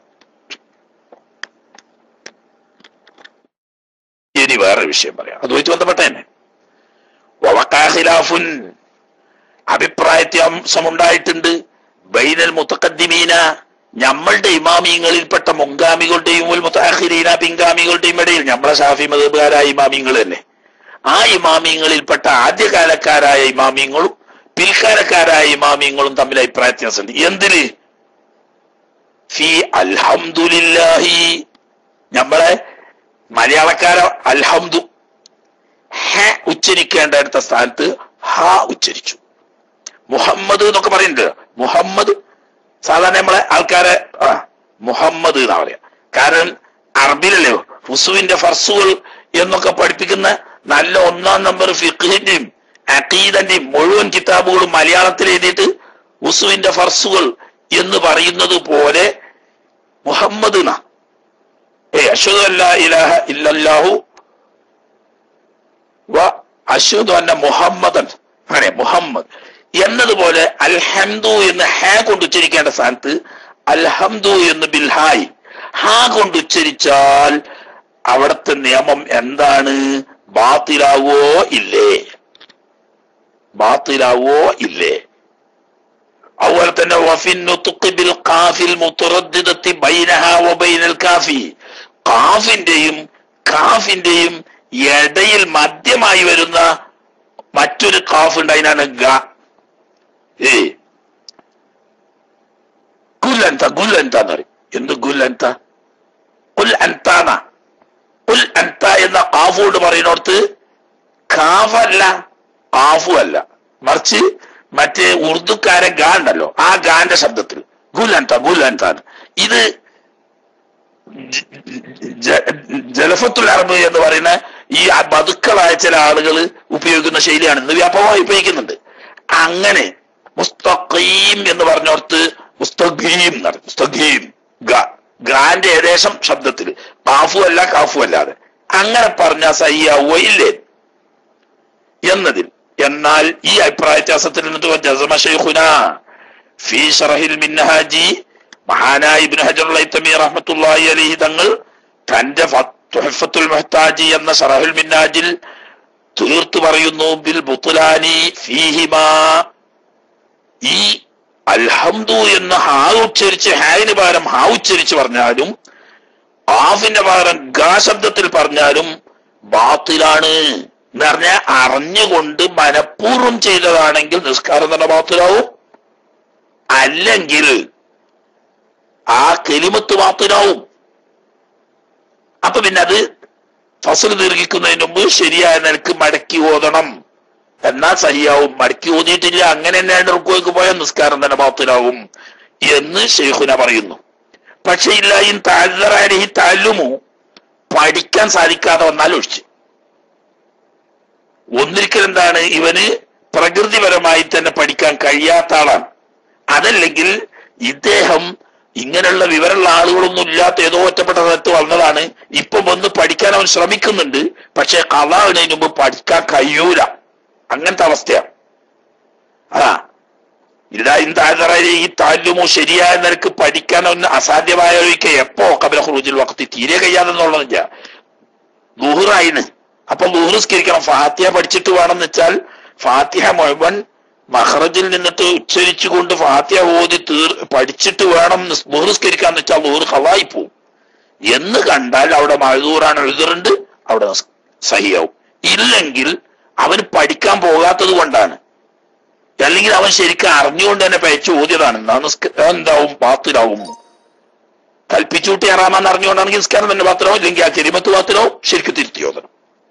ഇനി വേറെ വിഷയം പറയാം അതുമായിട്ട് ബന്ധപ്പെട്ട തന്നെ വവക്കാഹിലാഫുൻ അഭിപ്രായ വ്യത്യാസമുണ്ടായിട്ടുണ്ട് ബൈനൽ മുത്തക്കദ്ദിമീന നമ്മളുടെ ഇമാമിയങ്ങളിൽപ്പെട്ട മുൻഗാമികളുടെയും ഉൽ മുത്താഹിരീന പിൻഗാമികളുടെയും ഇടയിൽ നമ്മളെ ഷാഫി മതബുകാരായ ഇമാമിയങ്ങൾ തന്നെ ആ ഇമാമിയങ്ങളിൽപ്പെട്ട ആദ്യകാലക്കാരായ ഇമാമിയങ്ങളും പിൽക്കാലക്കാരായ ഇമാമിയങ്ങളും തമ്മിൽ അഭിപ്രായ വ്യത്യാസമുണ്ട് എന്തിന് ഫി അൽഹംദുലില്ലാഹി നമ്മളെ മലയാളക്കാര അൽഹംദു ഹ ഉച്ചരിക്കേണ്ടടുത്ത സ്ഥാനത്ത് ഹ ഉച്ചരിച്ചു മുഹമ്മദ് എന്നൊക്കെ പറയുന്നുണ്ട് മുഹമ്മദ് സാധാരണ നമ്മളെ ആൾക്കാരെ ആ, മുഹമ്മദ് എന്നാ പറയാ കാരണം അറബിലല്ലേ ഹുസുവിന്റെ ഫർസുകൾ എന്നൊക്കെ പഠിപ്പിക്കുന്ന നല്ല ഒന്നാം നമ്പർ ഫിഖിന്റെയും അഖീദന്റെയും മുഴുവൻ കിതാബുകളും മലയാളത്തിൽ എഴുതിയിട്ട് ഹുസുവിന്റെ ഫർസുകൾ എന്ന് പറയുന്നത് പോലെ മുഹമ്മദ് എന്നാ ഏ അശ്വതു അല്ല ഇലാഹ ഇല്ലല്ലാഹു വ അശ്വതു അന്ന മുഹമ്മദൻ അങ്ങനെ മുഹമ്മദ് എന്നതുപോലെ അൽഹംദു എന്ന് ഹ കൊണ്ട് ഉച്ചരിക്കേണ്ട സ്ഥാനത്ത് അൽഹംദു എന്ന് ബിൽഹായി ഹ കൊണ്ട് ഉച്ചരിച്ചാൽ അവിടുത്തെ നിയമം എന്താണ് ബാത്തിലാവോ ഇല്ലേ ബാത്തിലാവോ ഇല്ലേ അതുപോലെ തന്നെ വഫിൻ നുത്ഖി ബിൽ ഖാഫിൽ മുത്തറദ്ദിദത്തി ബൈനഹാ വബൈനൽ കാഫി ഖാഫിന്റെയും കാഫിന്റെയും ഇടയിൽ മധ്യമായി വരുന്ന മറ്റൊരു ഖാഫ് ഉണ്ട് അതിനാണ് ഗ ഏ ഗുല്ലന്ത ഗുല്ലന്ത എന്ന് പറയും എന്ത് ഗുല്ലന്ത ഉൽ അൻതാന ഉൽ അൻത എന്ന ഖാഫ് കൊണ്ട് പറയുന്നിടത്ത് ഖാഫല്ല ഖാഫു അല്ല മറിച്ച് മറ്റേ ഉറുദുക്കാരെ ഗാ ഉണ്ടല്ലോ ആ ഗാന്റെ ശബ്ദത്തിൽ ഗുലൻത ഗുലൻത ഇത് ജ- ജ- ജലഫത്തുൽ അറബ് എന്ന് പറയുന്ന ഈ ബതുക്കളായ ചില ആളുകൾ ഉപയോഗിക്കുന്ന ശൈലിയാണ് ഇന്ന് വ്യാപകമായി ഉപയോഗിക്കുന്നുണ്ട് അങ്ങനെ മുസ്തഖീം എന്ന് പറഞ്ഞോർത്ത് മുസ്തഖീം എന്നാണ് മുസ്തഖീം ഗ- ഗാന്റെ ഏകദേശം ശബ്ദത്തിൽ കാഫു അല്ല കാഫു അല്ലാതെ അങ്ങനെ പറഞ്ഞ സയ്യാവോ ഇല്ലേ എന്നതിൽ എന്നാൽ ഈ അഭിപ്രായ വ്യത്യാസത്തിൽ നിന്നിട്ട് ജസമ ഷെയ്ഖുന ഫീ ഷറഹിൽ മിൻഹാജി മഹാനായ ഇബ്നു ഹജർ ലൈത്തമി റഹ്മത്തുള്ളാഹി അലൈഹി തങ്ങൾ തന്റെ ഫ- തുഹഫത്തുൽ മുഹ്താജി എന്ന ഷറഹുൽ മിന്നാജിൽ തീർത്തു പറയുന്നു ബിൽ ബുത്തുലാനി ഫീഹിമാ ഈ അൽഹംദു എന്ന് ഹാ ഉച്ചരിച്ച് ഹായിന് പകരം ഹാ ഉച്ചരിച്ച് പറഞ്ഞാലും ആഫിന്റെ പകരം ഗാ ശബ്ദത്തിൽ പറഞ്ഞാലും ബാത്തിലാണ് എന്ന് പറഞ്ഞാൽ അറിഞ്ഞുകൊണ്ട് മനഃപൂർവ്വം ചെയ്തതാണെങ്കിൽ നിസ്കാരം തന്നെ ബാത്തിലാവും അല്ലെങ്കിൽ ആ കെലിമത്ത് ബാത്തിലാവും അപ്പൊ പിന്നെ അത് ഫസൽ ദീർഘിക്കുന്നതിന് മുമ്പ് ശരിയായ നിലക്ക് മടക്കി ഓതണം എന്നാൽ സഹിയാവും മടക്കി ഓതിയിട്ടില്ല അങ്ങനെ തന്നെ റുക്കോയ്ക്ക് പോയാൽ നിസ്കാരം തന്നെ ബാത്തിലാവും എന്ന് ഷെയ്ഖുന പറയുന്നു പക്ഷെ ഇല്ല ഈ താഴ്തറായി താലുമു പഠിക്കാൻ സാധിക്കാതെ വന്നാൽ ഒഴിച്ച് ഒന്നിരിക്കൽ എന്താണ് ഇവന് പ്രകൃതിപരമായി തന്നെ പഠിക്കാൻ കഴിയാത്ത ആളാണ് അതല്ലെങ്കിൽ ഇദ്ദേഹം ഇങ്ങനെയുള്ള വിവരമുള്ള ആളുകളൊന്നും ഇല്ലാത്ത ഏതോ ഒറ്റപ്പെട്ട സ്ഥലത്ത് വന്നതാണ് ഇപ്പൊ വന്ന് പഠിക്കാൻ അവൻ ശ്രമിക്കുന്നുണ്ട് പക്ഷെ കഥാവിനു മുമ്പ് പഠിക്കാൻ കഴിയൂല അങ്ങനത്തെ അവസ്ഥയാണ് അതാ ഇല്ല ഇന്താതറയിൽ ഈ താല്യമോ ശരിയായ നിരക്ക് പഠിക്കാൻ ഒന്ന് അസാധ്യമായ ഒഴിക്കെ എപ്പോ കബല ഹുറൂജിൽ വക്കത്തി തീരെ കഴിയാതെന്നുള്ളതില്ല ലുഹുറായിന് അപ്പൊ ലുഹുസ്കരിക്കണം ഫാത്തിഹ പഠിച്ചിട്ട് വേണമെന്ന് വെച്ചാൽ ഫാത്തിഹ മുഴുവൻ മഹ്റജിൽ നിന്നിട്ട് ഉച്ചരിച്ചുകൊണ്ട് ഫാത്തിഹ ഓതി തീർ പഠിച്ചിട്ട് വേണം ലുഹുസ്കരിക്കാന്ന് വെച്ചാൽ ലുഹുർ ഹവായി പോവും എന്ന് കണ്ടാൽ അവിടെ മഴദൂറാണ് എഴുതുറുണ്ട് അവിടെ നിസ്- സഹിയാവും ഇല്ലെങ്കിൽ അവന് പഠിക്കാൻ പോകാത്തത് കൊണ്ടാണ് അല്ലെങ്കിൽ അവൻ ശരിക്കും അറിഞ്ഞുകൊണ്ട് തന്നെ പയച്ചു ഓതിയതാണ് എന്നാ നിസ്ക- എന്താവും ബാത്തിലാവും കൽപ്പിച്ചൂട്ടി ഹറാമാന്ന് അറിഞ്ഞുകൊണ്ടാണെങ്കിൽ നിസ്കാരം തന്നെ ബാത്തിലാവും ഇല്ലെങ്കിൽ ആ കരിമത്ത് ബാത്തിലാവും ശരിക്കും തിരുത്തി ഓതണം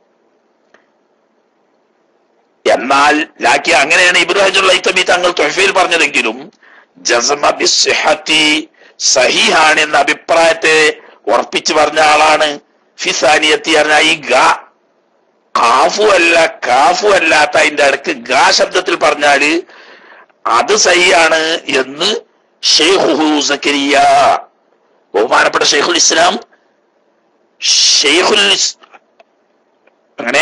എന്നാൽ ലാക്കി അങ്ങനെയാണ് ഇബ്രാഹിം ലൈത്തമി തങ്ങൾ തൊഹഫയിൽ പറഞ്ഞതെങ്കിലും ജസമ ബിസ്ഹത്തി സഹിഹാണ് എന്ന അഭിപ്രായത്തെ ഉറപ്പിച്ചു പറഞ്ഞ ആളാണ് ഫിസാനിയത്തി പറഞ്ഞ ഈ ഗ കാഫു അല്ല കാഫു അല്ലാത്ത അതിന്റെ അടുക്ക് ഗാ ശബ്ദത്തിൽ പറഞ്ഞാല് അത് സഹിയാണ് എന്ന് ഷെയ്ഖുഹു സക്കരിയ ബഹുമാനപ്പെട്ട ഷെയ്ഖുൽ ഇസ്ലാം ഷെയ്ഖുൽ ഇസ്- അങ്ങനെ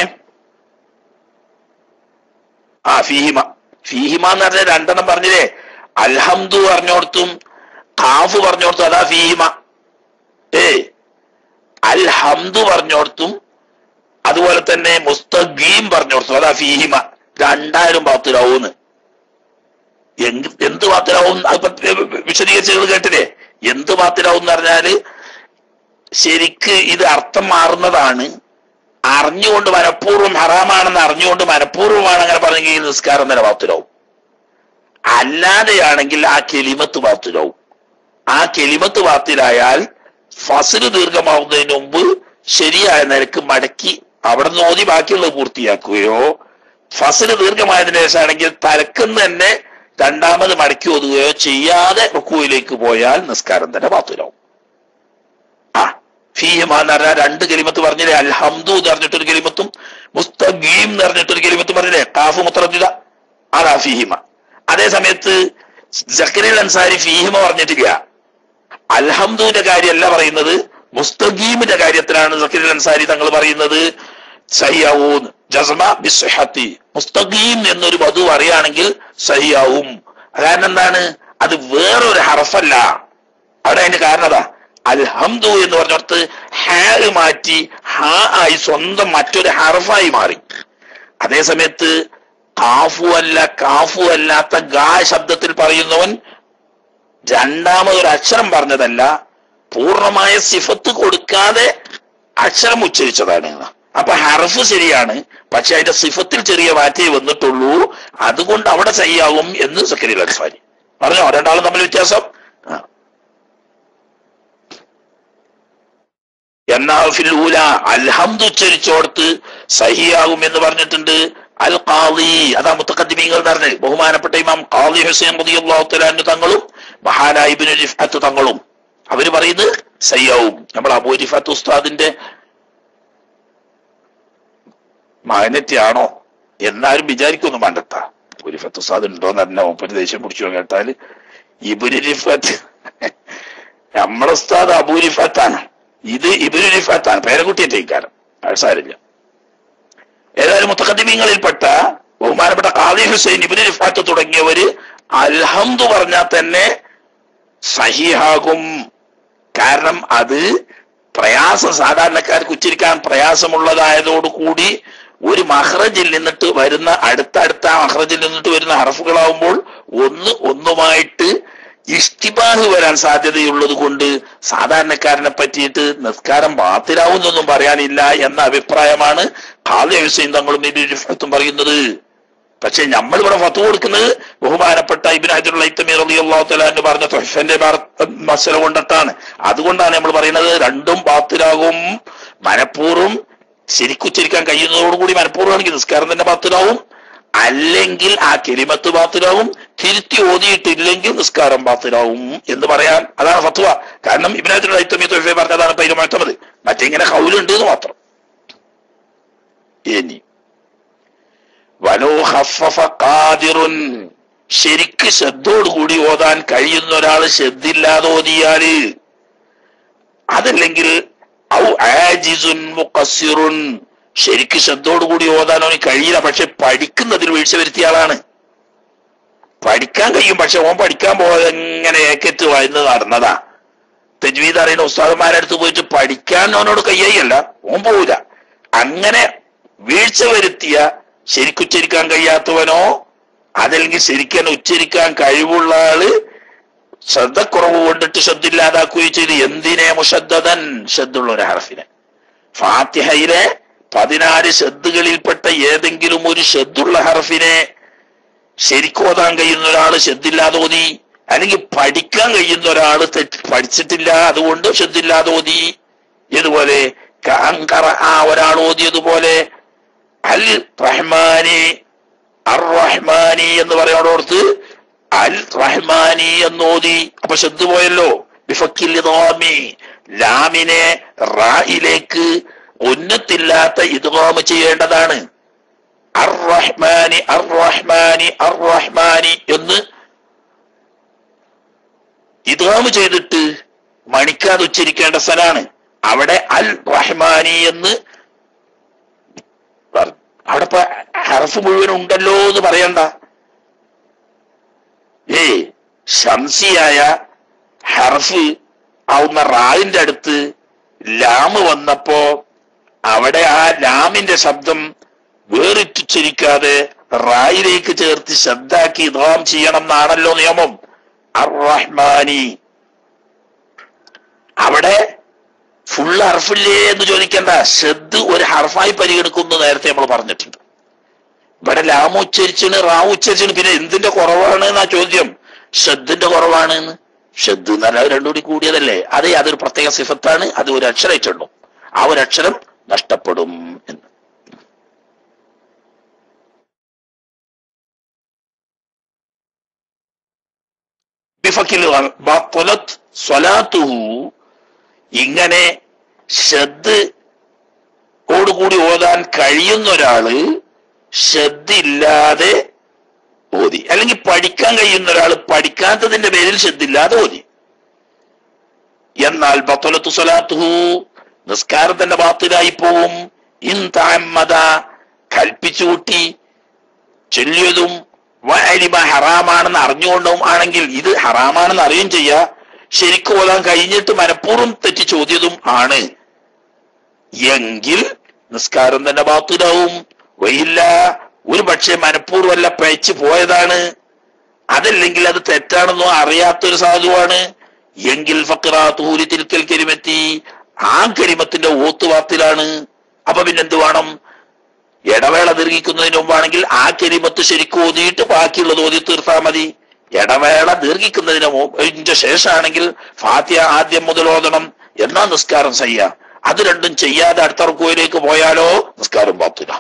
ആ ഫീഹിമ ഫീഹിമ എന്ന് പറഞ്ഞ രണ്ടെണ്ണം പറഞ്ഞില്ലേ അൽഹംദു പറഞ്ഞോടത്തും ഖാഫ് പറഞ്ഞോടത്തും അതാ ഫീഹിമ ഏ അൽഹംദു പറഞ്ഞോടത്തും അതുപോലെ തന്നെ മുസ്തഖീം പറഞ്ഞോടത്തും അതാ ഫീഹിമ രണ്ടായിരം ബാത്തിലാവൂന്ന് എന്ത് എന്ത് ബാത്തിലാവും അതിപ്പോ വിശദീകരിച്ചത് കേട്ടില്ലേ എന്ത് ബാത്തിലാവും എന്ന് പറഞ്ഞാല് ശരിക്ക് ഇത് അർത്ഥം മാറുന്നതാണ് അറിഞ്ഞുകൊണ്ട് മനഃപൂർവ്വം ഹറാമാണെന്ന് അറിഞ്ഞുകൊണ്ട് മനഃപൂർവ്വമാണ് അങ്ങനെ പറഞ്ഞെങ്കിൽ നിസ്കാരം തന്നെ ബാത്തിലാവും അല്ലാതെയാണെങ്കിൽ ആ കെലിമത്ത് ബാത്തിലാവും ആ കെലിമത്ത് ബാത്തിലായാൽ ഫസില് ദീർഘമാവുന്നതിന് മുമ്പ് ശരിയായ നിരക്ക് മടക്കി അവിടെ നിന്ന് ഓതി ബാക്കിയുള്ളത് പൂർത്തിയാക്കുകയോ ഫസില് ദീർഘമായതിനു ശേഷമാണെങ്കിൽ തലക്കുന്ന് തന്നെ രണ്ടാമത് മടക്കി ഒതുകയോ ചെയ്യാതെ റുക്കുവിലേക്ക് പോയാൽ നിസ്കാരം തന്നെ ബാത്തിലാവും ആ ഫീഹിമ എന്ന് പറഞ്ഞാൽ രണ്ട് കലിമത്ത് പറഞ്ഞില്ലേ അൽഹംദു എന്ന് പറഞ്ഞിട്ടൊരു കലിമത്തും മുസ്തഖീം എന്ന് പറഞ്ഞിട്ടൊരു കലിമത്തും പറഞ്ഞില്ലേ കാഫ് മുത്തറദ്ദിദ അതാ ഫീഹിമ അതേ സമയത്ത് ജക്കരിൽ അൻസാരി ഫീഹിമ പറഞ്ഞിട്ടില്ല അൽഹംദുവിന്റെ കാര്യമല്ല പറയുന്നത് മുസ്തഖീമിന്റെ കാര്യത്തിലാണ് സക്കീർ അൻസാരി തങ്ങൾ പറയുന്നത് സഹിയാവൂന്ന് ജസ്മ ബിസ്ഹത്തി മുസ്തഖീം എന്നൊരു വധു അറിയാണെങ്കിൽ സഹിയാവും കാരണം എന്താണ് അത് വേറൊരു ഹറഫല്ല അവിടെ അതിന്റെ കാരണം അതാ അൽഹംദു എന്ന് പറഞ്ഞിടത്ത് ഹാ മാറ്റി ഹാ ആയി സ്വന്തം മറ്റൊരു ഹറഫായി മാറി അതേ സമയത്ത് കാഫു അല്ല കാഫു അല്ലാത്ത ഗാ ശബ്ദത്തിൽ പറയുന്നവൻ രണ്ടാമതൊരു അക്ഷരം പറഞ്ഞതല്ല പൂർണ്ണമായ സിഫത്ത് കൊടുക്കാതെ അക്ഷരം ഉച്ചരിച്ചതാണ് അപ്പൊ ഹർഫ് ശരിയാണ് പക്ഷെ അതിന്റെ സിഫത്തിൽ ചെറിയ മാറ്റേ വന്നിട്ടുള്ളൂ അതുകൊണ്ട് അവിടെ ചെയ്യാവും എന്ന് സക്കരി അൻസാരി പറഞ്ഞോ രണ്ടാളും തമ്മിൽ വ്യത്യാസം ആ. എന്നാൽ ഫിലൂല അൽഹംദ് ഉച്ചരിച്ചോടത്ത് സഹിയാകും എന്ന് പറഞ്ഞിട്ടുണ്ട് അൽ ഖാദി അതാ മുത്തഖദ്ദിമീങ്ങൾ പറഞ്ഞ് ബഹുമാനപ്പെട്ട ഇമാം ഖാദി ഹുസൈൻ റളിയല്ലാഹു തആല തങ്ങളും മഹാനായ ഇബ്നു റിഫഅത്ത് തങ്ങളും അവര് പറയുന്നത് സയ്യാവും നമ്മൾ അബൂ റിഫഅത്ത് ഉസ്താദിന്റെ മകനെത്തിയാണോ എന്നാലും വിചാരിക്കൊന്നും വേണ്ടത്ത ഒരു റിഫഅത്ത് ഉസ്താദ് ഉണ്ടോന്ന് തന്നെ ഒപ്പര് ദേഷ്യം പിടിച്ചു കേട്ടാല് ഇബുരി റിഫത്ത് നമ്മളെ ഉസ്താദ് അബൂ റിഫത്താണ് ഇത് ഇബുരി റിഫത്താണ് പേരക്കുട്ടിയെ ഇക്കാരം അത് സാരില്ല ഏതായാലും മുത്തഖദ്ദിമീങ്ങളിൽപ്പെട്ട ബഹുമാനപ്പെട്ട ഖാദി ഹുസൈൻ ഇബിന് റിഫാത്ത് തുടങ്ങിയവര് അൽഹംദു പറഞ്ഞാൽ തന്നെ സഹിഹാകും കാരണം അത് പ്രയാസം സാധാരണക്കാർക്ക് ഉച്ചരിക്കാൻ പ്രയാസമുള്ളതായതോടുകൂടി ഒരു മഹ്റജിൽ നിന്നിട്ട് വരുന്ന അടുത്തടുത്ത ആ മഹ്റജിൽ നിന്നിട്ട് വരുന്ന ഹർഫുകളാവുമ്പോൾ ഒന്ന് ഒന്നുമായിട്ട് ഇഷ്ടിബാഹ് വരാൻ സാധ്യതയുള്ളത് കൊണ്ട് സാധാരണക്കാരനെ പറ്റിയിട്ട് നിസ്കാരം ബാത്തിലാവുന്നൊന്നും പറയാനില്ല എന്ന അഭിപ്രായമാണ് ഖാദി ഹുസൈൻ തങ്ങളും ഇബിൻ റിഫത്തും പറയുന്നത് പക്ഷെ നമ്മൾ ഇവിടെ ഫത്വ കൊടുക്കുന്നത് ബഹുമാനപ്പെട്ട ഇബിൻ ഹജർ ലൈത്തമീർ അള്ളാഹു തലാന്ന് പറഞ്ഞ തൊഹഫന്റെ മസല കൊണ്ടിട്ടാണ് അതുകൊണ്ടാണ് നമ്മൾ പറയുന്നത് രണ്ടും ബാത്തിലാകും മനഃപൂർവ്വം ശരിക്കുച്ചരിക്കാൻ കഴിയുന്നതോടുകൂടി മനഃപൂർവ്വമാണെങ്കിൽ നിസ്കാരം തന്നെ ബാത്തിലാവും അല്ലെങ്കിൽ ആ കെലിമത്ത് ബാത്തിലാവും തിരുത്തി ഓതിയിട്ടില്ലെങ്കിൽ നിസ്കാരം ബാത്തിലാവും എന്ന് പറയാൻ അതാണ് ഫത്വ കാരണം ഇബിനാജിന്റെ ലൈത്തമീ തൊഹഫെ പറഞ്ഞതാണ് പൈര് മാറ്റമത് മറ്റിങ്ങനെ ഹൗലുണ്ട് എന്ന് മാത്രം ഇനി വലോ ഹഫഫ ഖാദിറുൻ ശരിക്ക് ശ്രദ്ധയോടുകൂടി ഓതാൻ കഴിയുന്ന ഒരാൾ ശ്രദ്ധില്ലാതെ ഓതിയാല് അതല്ലെങ്കിൽ ഔ ആജിസുൻ മുഖസ്സിറുൻ ശരിക്ക് ശ്രദ്ധയോടുകൂടി ഓതാൻ അവന് കഴിയില്ല പക്ഷെ പഠിക്കുന്നതിൽ വീഴ്ച വരുത്തിയ ആളാണ് പഠിക്കാൻ കഴിയും പക്ഷെ ഓൻ പഠിക്കാൻ പോകാതെ എങ്ങനെ ഏക്കറ്റ് വായന്ന് നടന്നതാ തെജ്വീദ് അറിയുന്ന ഉസ്താദന്മാരെ അടുത്ത് പോയിട്ട് പഠിക്കാൻ അവനോട് കയ്യല്ല ഓൻ പോവില്ല അങ്ങനെ വീഴ്ച വരുത്തിയ ശരിക്കുച്ചരിക്കാൻ കഴിയാത്തവനോ അതല്ലെങ്കിൽ ശരിക്കാൻ ഉച്ചരിക്കാൻ കഴിവുള്ള ആള് ശ്രദ്ധക്കുറവ് കൊണ്ടിട്ട് ശ്രദ്ധ ഇല്ലാതാക്കുകയും ചെയ്ത് എന്തിനെ മുഷദ്ദൻ ശ്രദ്ധുള്ള ഒരു ഹർഫിനെ ഫാത്തിഹയിലെ പതിനാല് ശ്രദ്ധകളിൽപ്പെട്ട ഏതെങ്കിലും ഒരു ശ്രദ്ധുള്ള ഹർഫിനെ ശരിക്കും ഓതാൻ കഴിയുന്ന ഒരാൾ ശ്രദ്ധില്ലാതെ ഓതി അല്ലെങ്കിൽ പഠിക്കാൻ കഴിയുന്ന ഒരാൾ തെറ്റ് പഠിച്ചിട്ടില്ല അതുകൊണ്ട് ശ്രദ്ധില്ലാതെ ഓതി ഇതുപോലെ കാങ്കറ ആ ഒരാൾ ഓതിയതുപോലെ അൽ റഹ്മാനി അർ റഹ്മാനി എന്ന് പറയുന്നോടത്ത് അൽ റഹ്മാനി എന്ന് ഓതി അപ്പൊ ശ്രദ്ധ പോയല്ലോ ബിഫക്കിൽ ഇദ്ഗാമി. ലാമിനെ റായിലേക്ക് ഉന്നത്തില്ലാത്ത ഇദ്ഗാമ് ചെയ്യേണ്ടതാണ് അർ റഹ്മാനി അർ റഹ്മാനി അർ റഹ്മാനി എന്ന് ഇദ്ഗാമ് ചെയ്തിട്ട് മണിക്കാതെ ഉച്ചരിക്കേണ്ട സ്ഥലമാണ് അവിടെ അൽ റഹ്മാനി എന്ന് പറ- അവിടെ ഇപ്പൊ ഹർഫ് മുഴുവൻ ഉണ്ടല്ലോ എന്ന് പറയണ്ട ഏ ശംസിയായ ഹർഫ് ആവുന്ന റായിന്റെ അടുത്ത് ലാമ് വന്നപ്പോ അവിടെ ആ ലാമിന്റെ ശബ്ദം വേറിട്ടുച്ചരിക്കാതെ റായിലേക്ക് ചേർത്ത് ശബ്ദാക്കി ഇതാം ചെയ്യണം എന്നാണല്ലോ നിയമം അർ റഹ്മാനി അവിടെ ഫുൾ ഹർഫില്ലേ എന്ന് ചോദിക്കേണ്ട ശ്രദ്ധ ഒരു ഹർഫായി പരിഗണിക്കുന്നു നേരത്തെ നമ്മൾ പറഞ്ഞിട്ടുണ്ട് ഇവിടെ ലാമ ഉച്ചരിച്ചാണ് റാവ് ഉച്ചരിച്ചാണ് പിന്നെ എന്തിന്റെ കുറവാണ് എന്നാ ചോദ്യം ശ്രദ്ധിന്റെ കുറവാണ് എന്ന് ശ്രദ്ധ എന്ന് പറഞ്ഞാൽ രണ്ടും കൂടി കൂടിയതല്ലേ അതെ അതൊരു പ്രത്യേക സിഫത്താണ് അത് ഒരു അക്ഷരമായിട്ടുണ്ടോ ആ ഒരു അക്ഷരം നഷ്ടപ്പെടും എന്ന് ബിഫക്കിൽ ബത്തലത്ത് സ്വലാത്തുഹു ഇങ്ങനെ ശ്രദ്ധ ഓടുകൂടി ഓതാൻ കഴിയുന്ന ഒരാള് ശ്രദ്ധയില്ലാതെ ഓതി അല്ലെങ്കിൽ പഠിക്കാൻ കഴിയുന്ന ഒരാൾ പഠിക്കാത്തതിന്റെ പേരിൽ ശ്രദ്ധയില്ലാതെ ഓതി എന്നാൽ ബത്തലത്തു സ്വലാത്തുഹു നിസ്കാരം തന്നെ ബാത്തിലായി പോവും ഇൻ താമത കൽപ്പിച്ചു കൂട്ടി ചൊല്ലിയതും വഅലിമ ഹറാമാണെന്ന് അറിഞ്ഞുകൊണ്ടും ആണെങ്കിൽ ഇത് ഹറാമാണെന്ന് അറിയുകയും ചെയ്യാ ശരിക്കും ഓതാൻ കഴിഞ്ഞിട്ട് മനഃപൂർവ്വം തെറ്റി ചോദ്യതും ആണ് എങ്കിൽ നിസ്കാരം തന്നെ ബാത്തിലാവും വയില്ല ഒരു പക്ഷേ മനഃപൂർവ്വമല്ല പയച്ചു പോയതാണ് അതല്ലെങ്കിൽ അത് തെറ്റാണെന്നോ അറിയാത്തൊരു സാധുവാണ് എങ്കിൽ ഫക്രാത്തൂരി തിൽക്കൽ കരിമെത്തി ആ കരിമത്തിന്റെ ഓത്തുവാത്തിലാണ് അപ്പൊ പിന്നെന്ത് വേണം ഇടവേള ദീർഘിക്കുന്നതിന് മുമ്പാണെങ്കിൽ ആ കരിമത്ത് ശരിക്കും ഓതിയിട്ട് ബാക്കിയുള്ളത് ഓതി തീർത്താൽ മതി ഇടവേള ദീർഘിക്കുന്നതിന് മുമ്പിന്റെ ശേഷമാണെങ്കിൽ ഫാത്തിയ ആദ്യം മുതൽ ഓതണം എന്നാ നിസ്കാരം ചെയ്യാം അത് രണ്ടും ചെയ്യാതെ അടുത്ത റുക്കോയിലേക്ക് പോയാലോ നിസ്കാരം പാത്തില്ല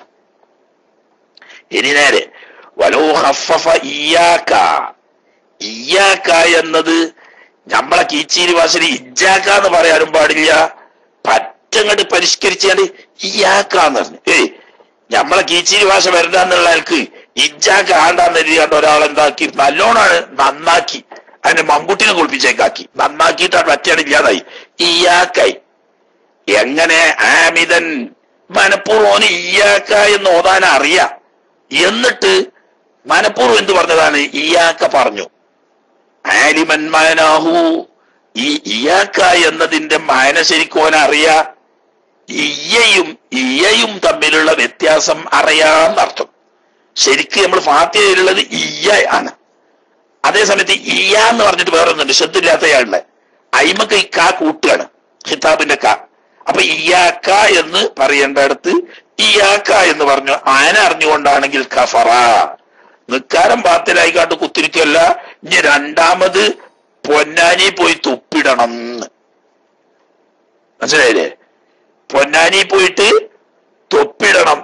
ഇനി നേരെ വലോ ഹഫഫ ഇയാക്ക ഇയാക്ക എന്നത് നമ്മളെ കീച്ചീരി ഭാഷയിൽ ഇജാക്ക എന്ന് പറയാനും പാടില്ല പറ്റങ്ങോട്ട് പരിഷ്കരിച്ചാണ്ട് ഇയാക്കാന്ന് പറഞ്ഞു ഏയ് നമ്മളെ കീച്ചീരി ഭാഷ വരണ്ടെന്നുള്ള ആൾക്ക് ഇജാക്ക ആണ്ടാന്ന് എഴുതിയാണ്ട് ഒരാൾ എന്താക്കി നല്ലോണാണ് നന്നാക്കി അതിന്റെ മമ്പുട്ടിനെ കുളിപ്പിച്ചേക്കാക്കി നന്നാക്കിയിട്ടാണ് പറ്റാണ് ഇല്ലാതായി ഇയാക്കായി എങ്ങനെ ആമിതൻ മനഃപൂർവ്വം ഇയാക്ക എന്ന് ഓതാൻ അറിയാം എന്നിട്ട് മനഃപൂർവ്വം എന്ത് പറഞ്ഞതാണ് ഇയാക്ക പറഞ്ഞു ആലിമൻ മാനാഹു ഈ ഇയാക്ക എന്നതിന്റെ മാന ശരിക്കും ഓൻ അറിയാ ഇയ്യയും ഇയ്യയും തമ്മിലുള്ള വ്യത്യാസം അറിയാന്നർത്ഥം ശരിക്കും നമ്മൾ ഫാത്തിയയിലുള്ളത് ഇയ്യ ആണ് അതേസമയത്ത് ഇയ എന്ന് പറഞ്ഞിട്ട് വേറെ ഒന്നുണ്ട് ശ്രദ്ധയില്ലാത്തയാളുടെ അയിമക്ക് ഈ കാ കൂട്ടുകയാണ് ഖിതാബിന്റെ കാ അപ്പൊ ഇയാക്ക എന്ന് പറയേണ്ടടുത്ത് ഇയാക്ക എന്ന് പറഞ്ഞു ആന അറിഞ്ഞുകൊണ്ടാണെങ്കിൽ കഫറ നിക്കാരം ബാത്തിലായിക്കാണ്ട് കുത്തിരിക്കല്ല ഇനി രണ്ടാമത് പൊന്നാനി പോയി തുപ്പിടണം എന്ന് മനസ്സിലായില്ലേ പൊന്നാനി പോയിട്ട് തൊപ്പിടണം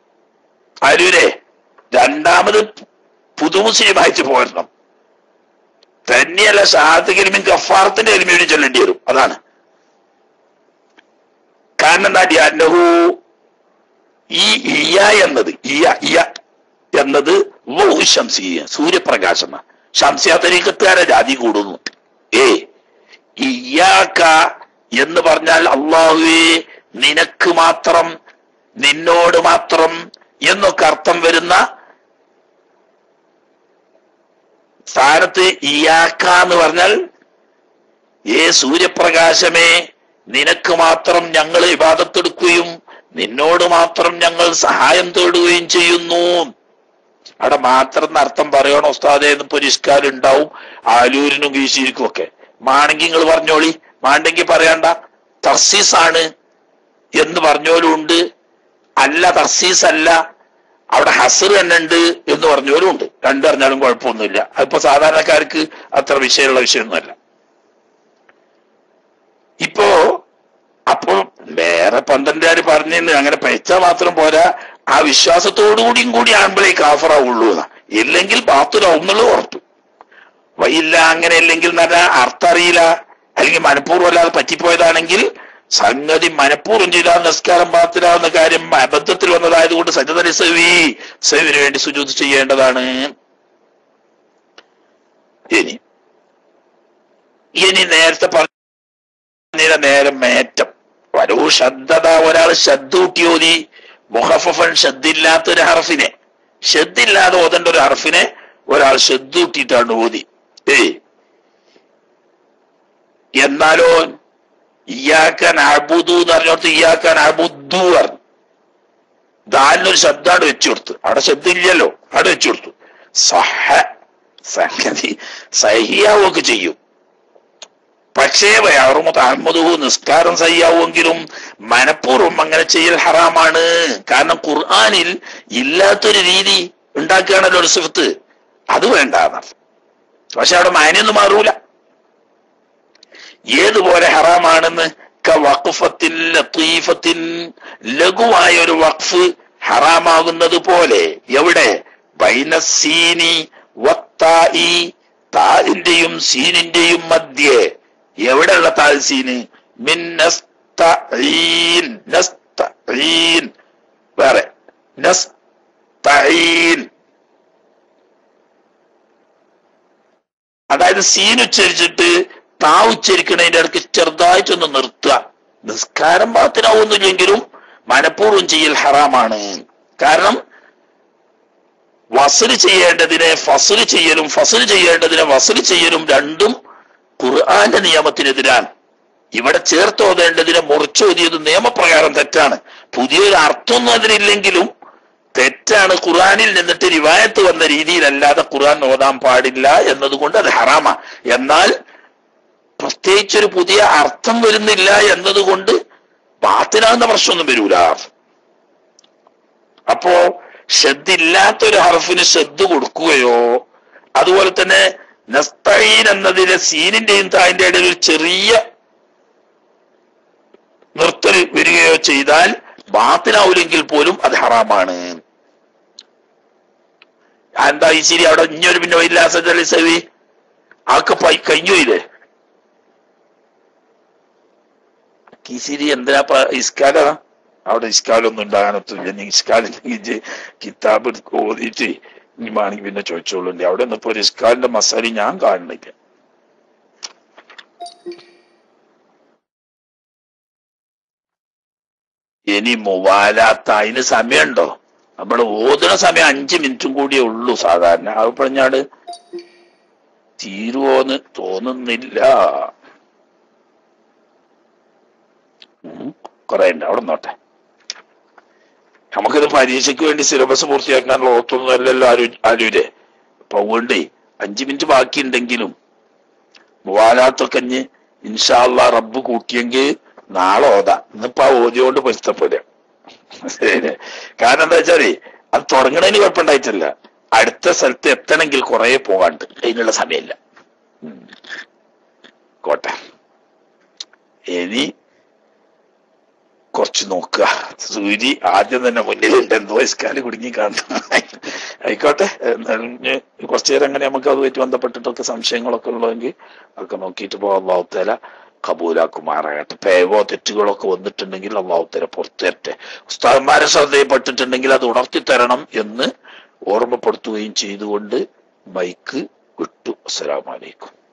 ആരൂരെ രണ്ടാമത് പുതുമുസ്ലിമായിട്ട് പോരണം തന്നെയല്ല ഷഹാദത്ത് കലിമിൻ കഫാറത്തിന്റെ കലിമയോട് ചൊല്ലേണ്ടി വരും അതാണ് കാരണം എന്താ അന്നഹു ഈ ഇയ എന്നത് ഇയ ഇയ എന്നത് വഹു ശംസിയ സൂര്യപ്രകാശം ശംസിയ തരീക്കത്തുകാരെ ജാതി കൂടുന്നു ഏ ഇയാക്ക എന്ന് പറഞ്ഞാൽ അള്ളാഹുവേ നിനക്ക് മാത്രം നിന്നോട് മാത്രം എന്നൊക്കെ അർത്ഥം വരുന്ന സ്ഥാനത്ത് ഇയാക്ക എന്ന് പറഞ്ഞാൽ ഏ സൂര്യപ്രകാശമേ നിനക്ക് മാത്രം ഞങ്ങൾ ഇബാദത്തെടുക്കുകയും നിന്നോട് മാത്രം ഞങ്ങൾ സഹായം തേടുകയും ചെയ്യുന്നു അവിടെ മാത്രം എന്ന് അർത്ഥം പറയണോ ഉസ്താദെ എന്ന് പരിഷ്കാരം ഉണ്ടാവും ആലൂരിനും കീശീരിക്കും ഒക്കെ മാണെങ്കിൽ നിങ്ങൾ പറഞ്ഞോളി മാണ്ടെങ്കിൽ പറയണ്ട തർസീസ് ആണ് എന്ന് പറഞ്ഞോലും ഉണ്ട് അല്ല തർസീസ് അല്ല അവിടെ ഹസർ തന്നെ ഉണ്ട് എന്ന് പറഞ്ഞവരും ഉണ്ട് രണ്ടറിഞ്ഞാലും കുഴപ്പമൊന്നുമില്ല അതിപ്പോ സാധാരണക്കാർക്ക് അത്ര വിഷയമുള്ള വിഷയമൊന്നുമല്ല ഇപ്പോ അപ്പോ വേറെ പന്ത്രണ്ടുകാര് പറഞ്ഞിട്ട് അങ്ങനെ പൈച്ച മാത്രം പോരാ ആ വിശ്വാസത്തോടുകൂടിയും കൂടി ആകുമ്പോഴേ കാഫറാവുള്ളൂ എന്നാ ഇല്ലെങ്കിൽ ബാത്തുരാവും എന്നുള്ളത് ഉറപ്പ് വയില്ല അങ്ങനെ ഇല്ലെങ്കിൽ നല്ല അർത്ഥം അറിയില്ല അല്ലെങ്കിൽ മനഃപൂർവ്വം അല്ലാതെ പറ്റിപ്പോയതാണെങ്കിൽ സംഗതി മനഃപൂർവ്വം ചെയ്താൽ നിസ്കാരം പാത്തിലാവുന്ന കാര്യം അബദ്ധത്തിൽ വന്നതായതുകൊണ്ട് സജതലി സവി സവിന് വേണ്ടി സുജൂത് ചെയ്യേണ്ടതാണ് ഇനി ഇനി നേരത്തെ പറഞ്ഞ നേരം മേറ്റം വരൂ ശ്രദ്ധത ഒരാൾ ശ്രദ്ധ ഊട്ടി ഓതി മുഹഫഫൻ ശ്രദ്ധില്ലാത്ത ഒരു ഹർഫിനെ ശ്രദ്ധില്ലാതെ ഓതേണ്ട ഒരു ഹർഫിനെ ഒരാൾ ശ്രദ്ധ ഊട്ടിയിട്ടാണ് ഓതി ഏയ് എന്നാലോ ഇയാക്കാൻ അബുദു എന്ന് പറഞ്ഞോടത്ത് ഇയാക്കാൻ അബുദ്ദു പറഞ്ഞു ദാലിനൊരു ശബ്ദമാണ് വെച്ചു കൊടുത്തു അവിടെ ശബ്ദം ഇല്ലല്ലോ അവിടെ വെച്ചു കൊടുത്തു സഹ സംഗതി സഹിയാവൊക്കെ ചെയ്യും പക്ഷേ വയറുമത്ത് അഹമ്മദു നിസ്കാരം സയ്യാവുമെങ്കിലും മനഃപൂർവ്വം അങ്ങനെ ചെയ്യൽ ഹറാമാണ് കാരണം ഖുർആാനിൽ ഇല്ലാത്തൊരു രീതി ഉണ്ടാക്കുകയാണല്ലോ ഒരു സുഹൃത്ത് അത് വേണ്ട പക്ഷെ അവിടെ മാനൊന്നും മാറൂല ഏതുപോലെ ഹറാമാണെന്ന് വഖഫത്തിൻ ലത്തീഫത്തിൻ ലഘുവായ ഒരു വഖഫ് ഹറാമാകുന്നത് പോലെ എവിടെ ബൈനസീനി വത്തായി താലിന്റെയും സീനിന്റെയും മധ്യേ എവിടെയുള്ള താൽ സീന് മിൻ നസ്തഈൻ നസ്തഈൻ വേറെ നസ്തഈൻ അതായത് സീൻ ഉച്ചരിച്ചിട്ട് താ ഉച്ചരിക്കണതിന്റെ ഇടയ്ക്ക് ചെറുതായിട്ടൊന്ന് നിർത്തുക നിസ്കാരം പാത്തിനാവുന്നില്ലെങ്കിലും മനഃപൂർവ്വം ചെയ്യൽ ഹറാമാണ് കാരണം വസല് ചെയ്യേണ്ടതിനെ ഫസല് ചെയ്യലും ഫസല് ചെയ്യേണ്ടതിനെ വസല് ചെയ്യലും രണ്ടും ഖുർആന്റെ നിയമത്തിനെതിരാണ് ഇവിടെ ചേർത്തോതേണ്ടതിനെ മുറിച്ചോതിയത് നിയമപ്രകാരം തെറ്റാണ് പുതിയൊരു അർത്ഥമൊന്നും അതിനില്ലെങ്കിലും തെറ്റാണ് ഖുർആനിൽ നിന്നിട്ട് റിവായത്ത് വന്ന രീതിയിലല്ലാതെ ഖുർആൻ ഓതാൻ പാടില്ല എന്നതുകൊണ്ട് അത് ഹറാമ എന്നാൽ പ്രത്യേകിച്ചൊരു പുതിയ അർത്ഥം വരുന്നില്ല എന്നതുകൊണ്ട് ബാത്തിനാകുന്ന പ്രശ്നമൊന്നും വരൂല അപ്പോ ശ്രദ്ധില്ലാത്തൊരു ഹർഫിന് ശ്രദ്ധ കൊടുക്കുകയോ അതുപോലെ തന്നെ നസ്തഈൻ എന്നതിലെ സീനിന്റെയും തായിന്റെ ഇടയിൽ ഒരു ചെറിയ നിർത്തൽ വരികയോ ചെയ്താൽ ബാത്തിനാവൂലെങ്കിൽ പോലും അത് ഹറാമാണ് എന്താ ഈ ശരി അവിടെ ഇഞ്ഞൊരു പിന്നെ വൈലാസി സവി ആക്കെ പൈ കഴിഞ്ഞു ഇല്ലേ കിസിരി എന്തിനാ ഇസ്കാല അവിടെ ഇസ്കാലൊന്നും ഉണ്ടാകാനൊന്നുമില്ല നീ ഇസ്കാലില്ലെങ്കിൽ കിതാബ് ഓതിയിട്ട് ഇനി വേണമെങ്കിൽ പിന്നെ ചോദിച്ചോളൂല്ലേ അവിടെ ഒന്നും ഇപ്പൊ ഒരു ഇസ്കാലിന്റെ മസാല ഞാൻ കാണുന്നില്ല ഇനി മുവാലാത്ത അതിന് സമയമുണ്ടോ നമ്മൾ ഓതുന്ന സമയം അഞ്ചു മിനിറ്റും കൂടിയേ ഉള്ളൂ സാധാരണ അത് പറഞ്ഞാട് തീരുവോന്ന് തോന്നുന്നില്ല കുറെ ഉണ്ട് അവിടെ നോട്ടെ നമുക്കിത് പരീക്ഷയ്ക്ക് വേണ്ടി സിലബസ് പൂർത്തിയാക്കാനുള്ള ഓർത്തൊന്നും അല്ലല്ലോ ആരു ആരൂരെ അപ്പൊ അതുകൊണ്ട് അഞ്ചു മിനിറ്റ് ബാക്കിയുണ്ടെങ്കിലും മുവാലാത്തൊക്കെ ഇഞ്ഞ് ഇൻഷാല്ല റബ്ബ് കൂട്ടിയെങ്കിൽ നാളെ ഓതാ ഇന്നിപ്പോ ആ ഓതിയോണ്ട് പൊരുത്തപ്പെടുക ശരി കാരണം എന്താ വെച്ചാല് അത് തുടങ്ങണതിന് കുഴപ്പമുണ്ടായിട്ടില്ല അടുത്ത സ്ഥലത്ത് എത്തണമെങ്കിൽ കുറെ പോകാണ്ട് അതിനുള്ള സമയമില്ല ഉം. കോട്ടെ ഇനി കുറച്ച് നോക്കുക സൂര്യ ആദ്യം തന്നെ മുന്നിലുണ്ട് എന്തോ ഇസ്കാല് കുടുങ്ങി കാണുന്നു ആയിക്കോട്ടെ എന്നാലും ഇനി കുറച്ചു നേരം അങ്ങനെ നമുക്ക് അതുമായിട്ട് ബന്ധപ്പെട്ടിട്ടൊക്കെ സംശയങ്ങളൊക്കെ ഉള്ളതെങ്കിൽ ഒക്കെ നോക്കിയിട്ട് പോകാം അള്ളാഹുത്തേല കബൂലാക്കുമാറാകട്ടെ പേവോ തെറ്റുകളൊക്കെ വന്നിട്ടുണ്ടെങ്കിൽ അള്ളാഹുത്തേല പുറത്തു തരട്ടെ ഉസ്താദന്മാരെ ശ്രദ്ധയിൽപ്പെട്ടിട്ടുണ്ടെങ്കിൽ അത് ഉണർത്തി തരണം എന്ന് ഓർമ്മപ്പെടുത്തുകയും ചെയ്തുകൊണ്ട് മൈക്ക് വിട്ടു അസ്സലാമലൈക്കും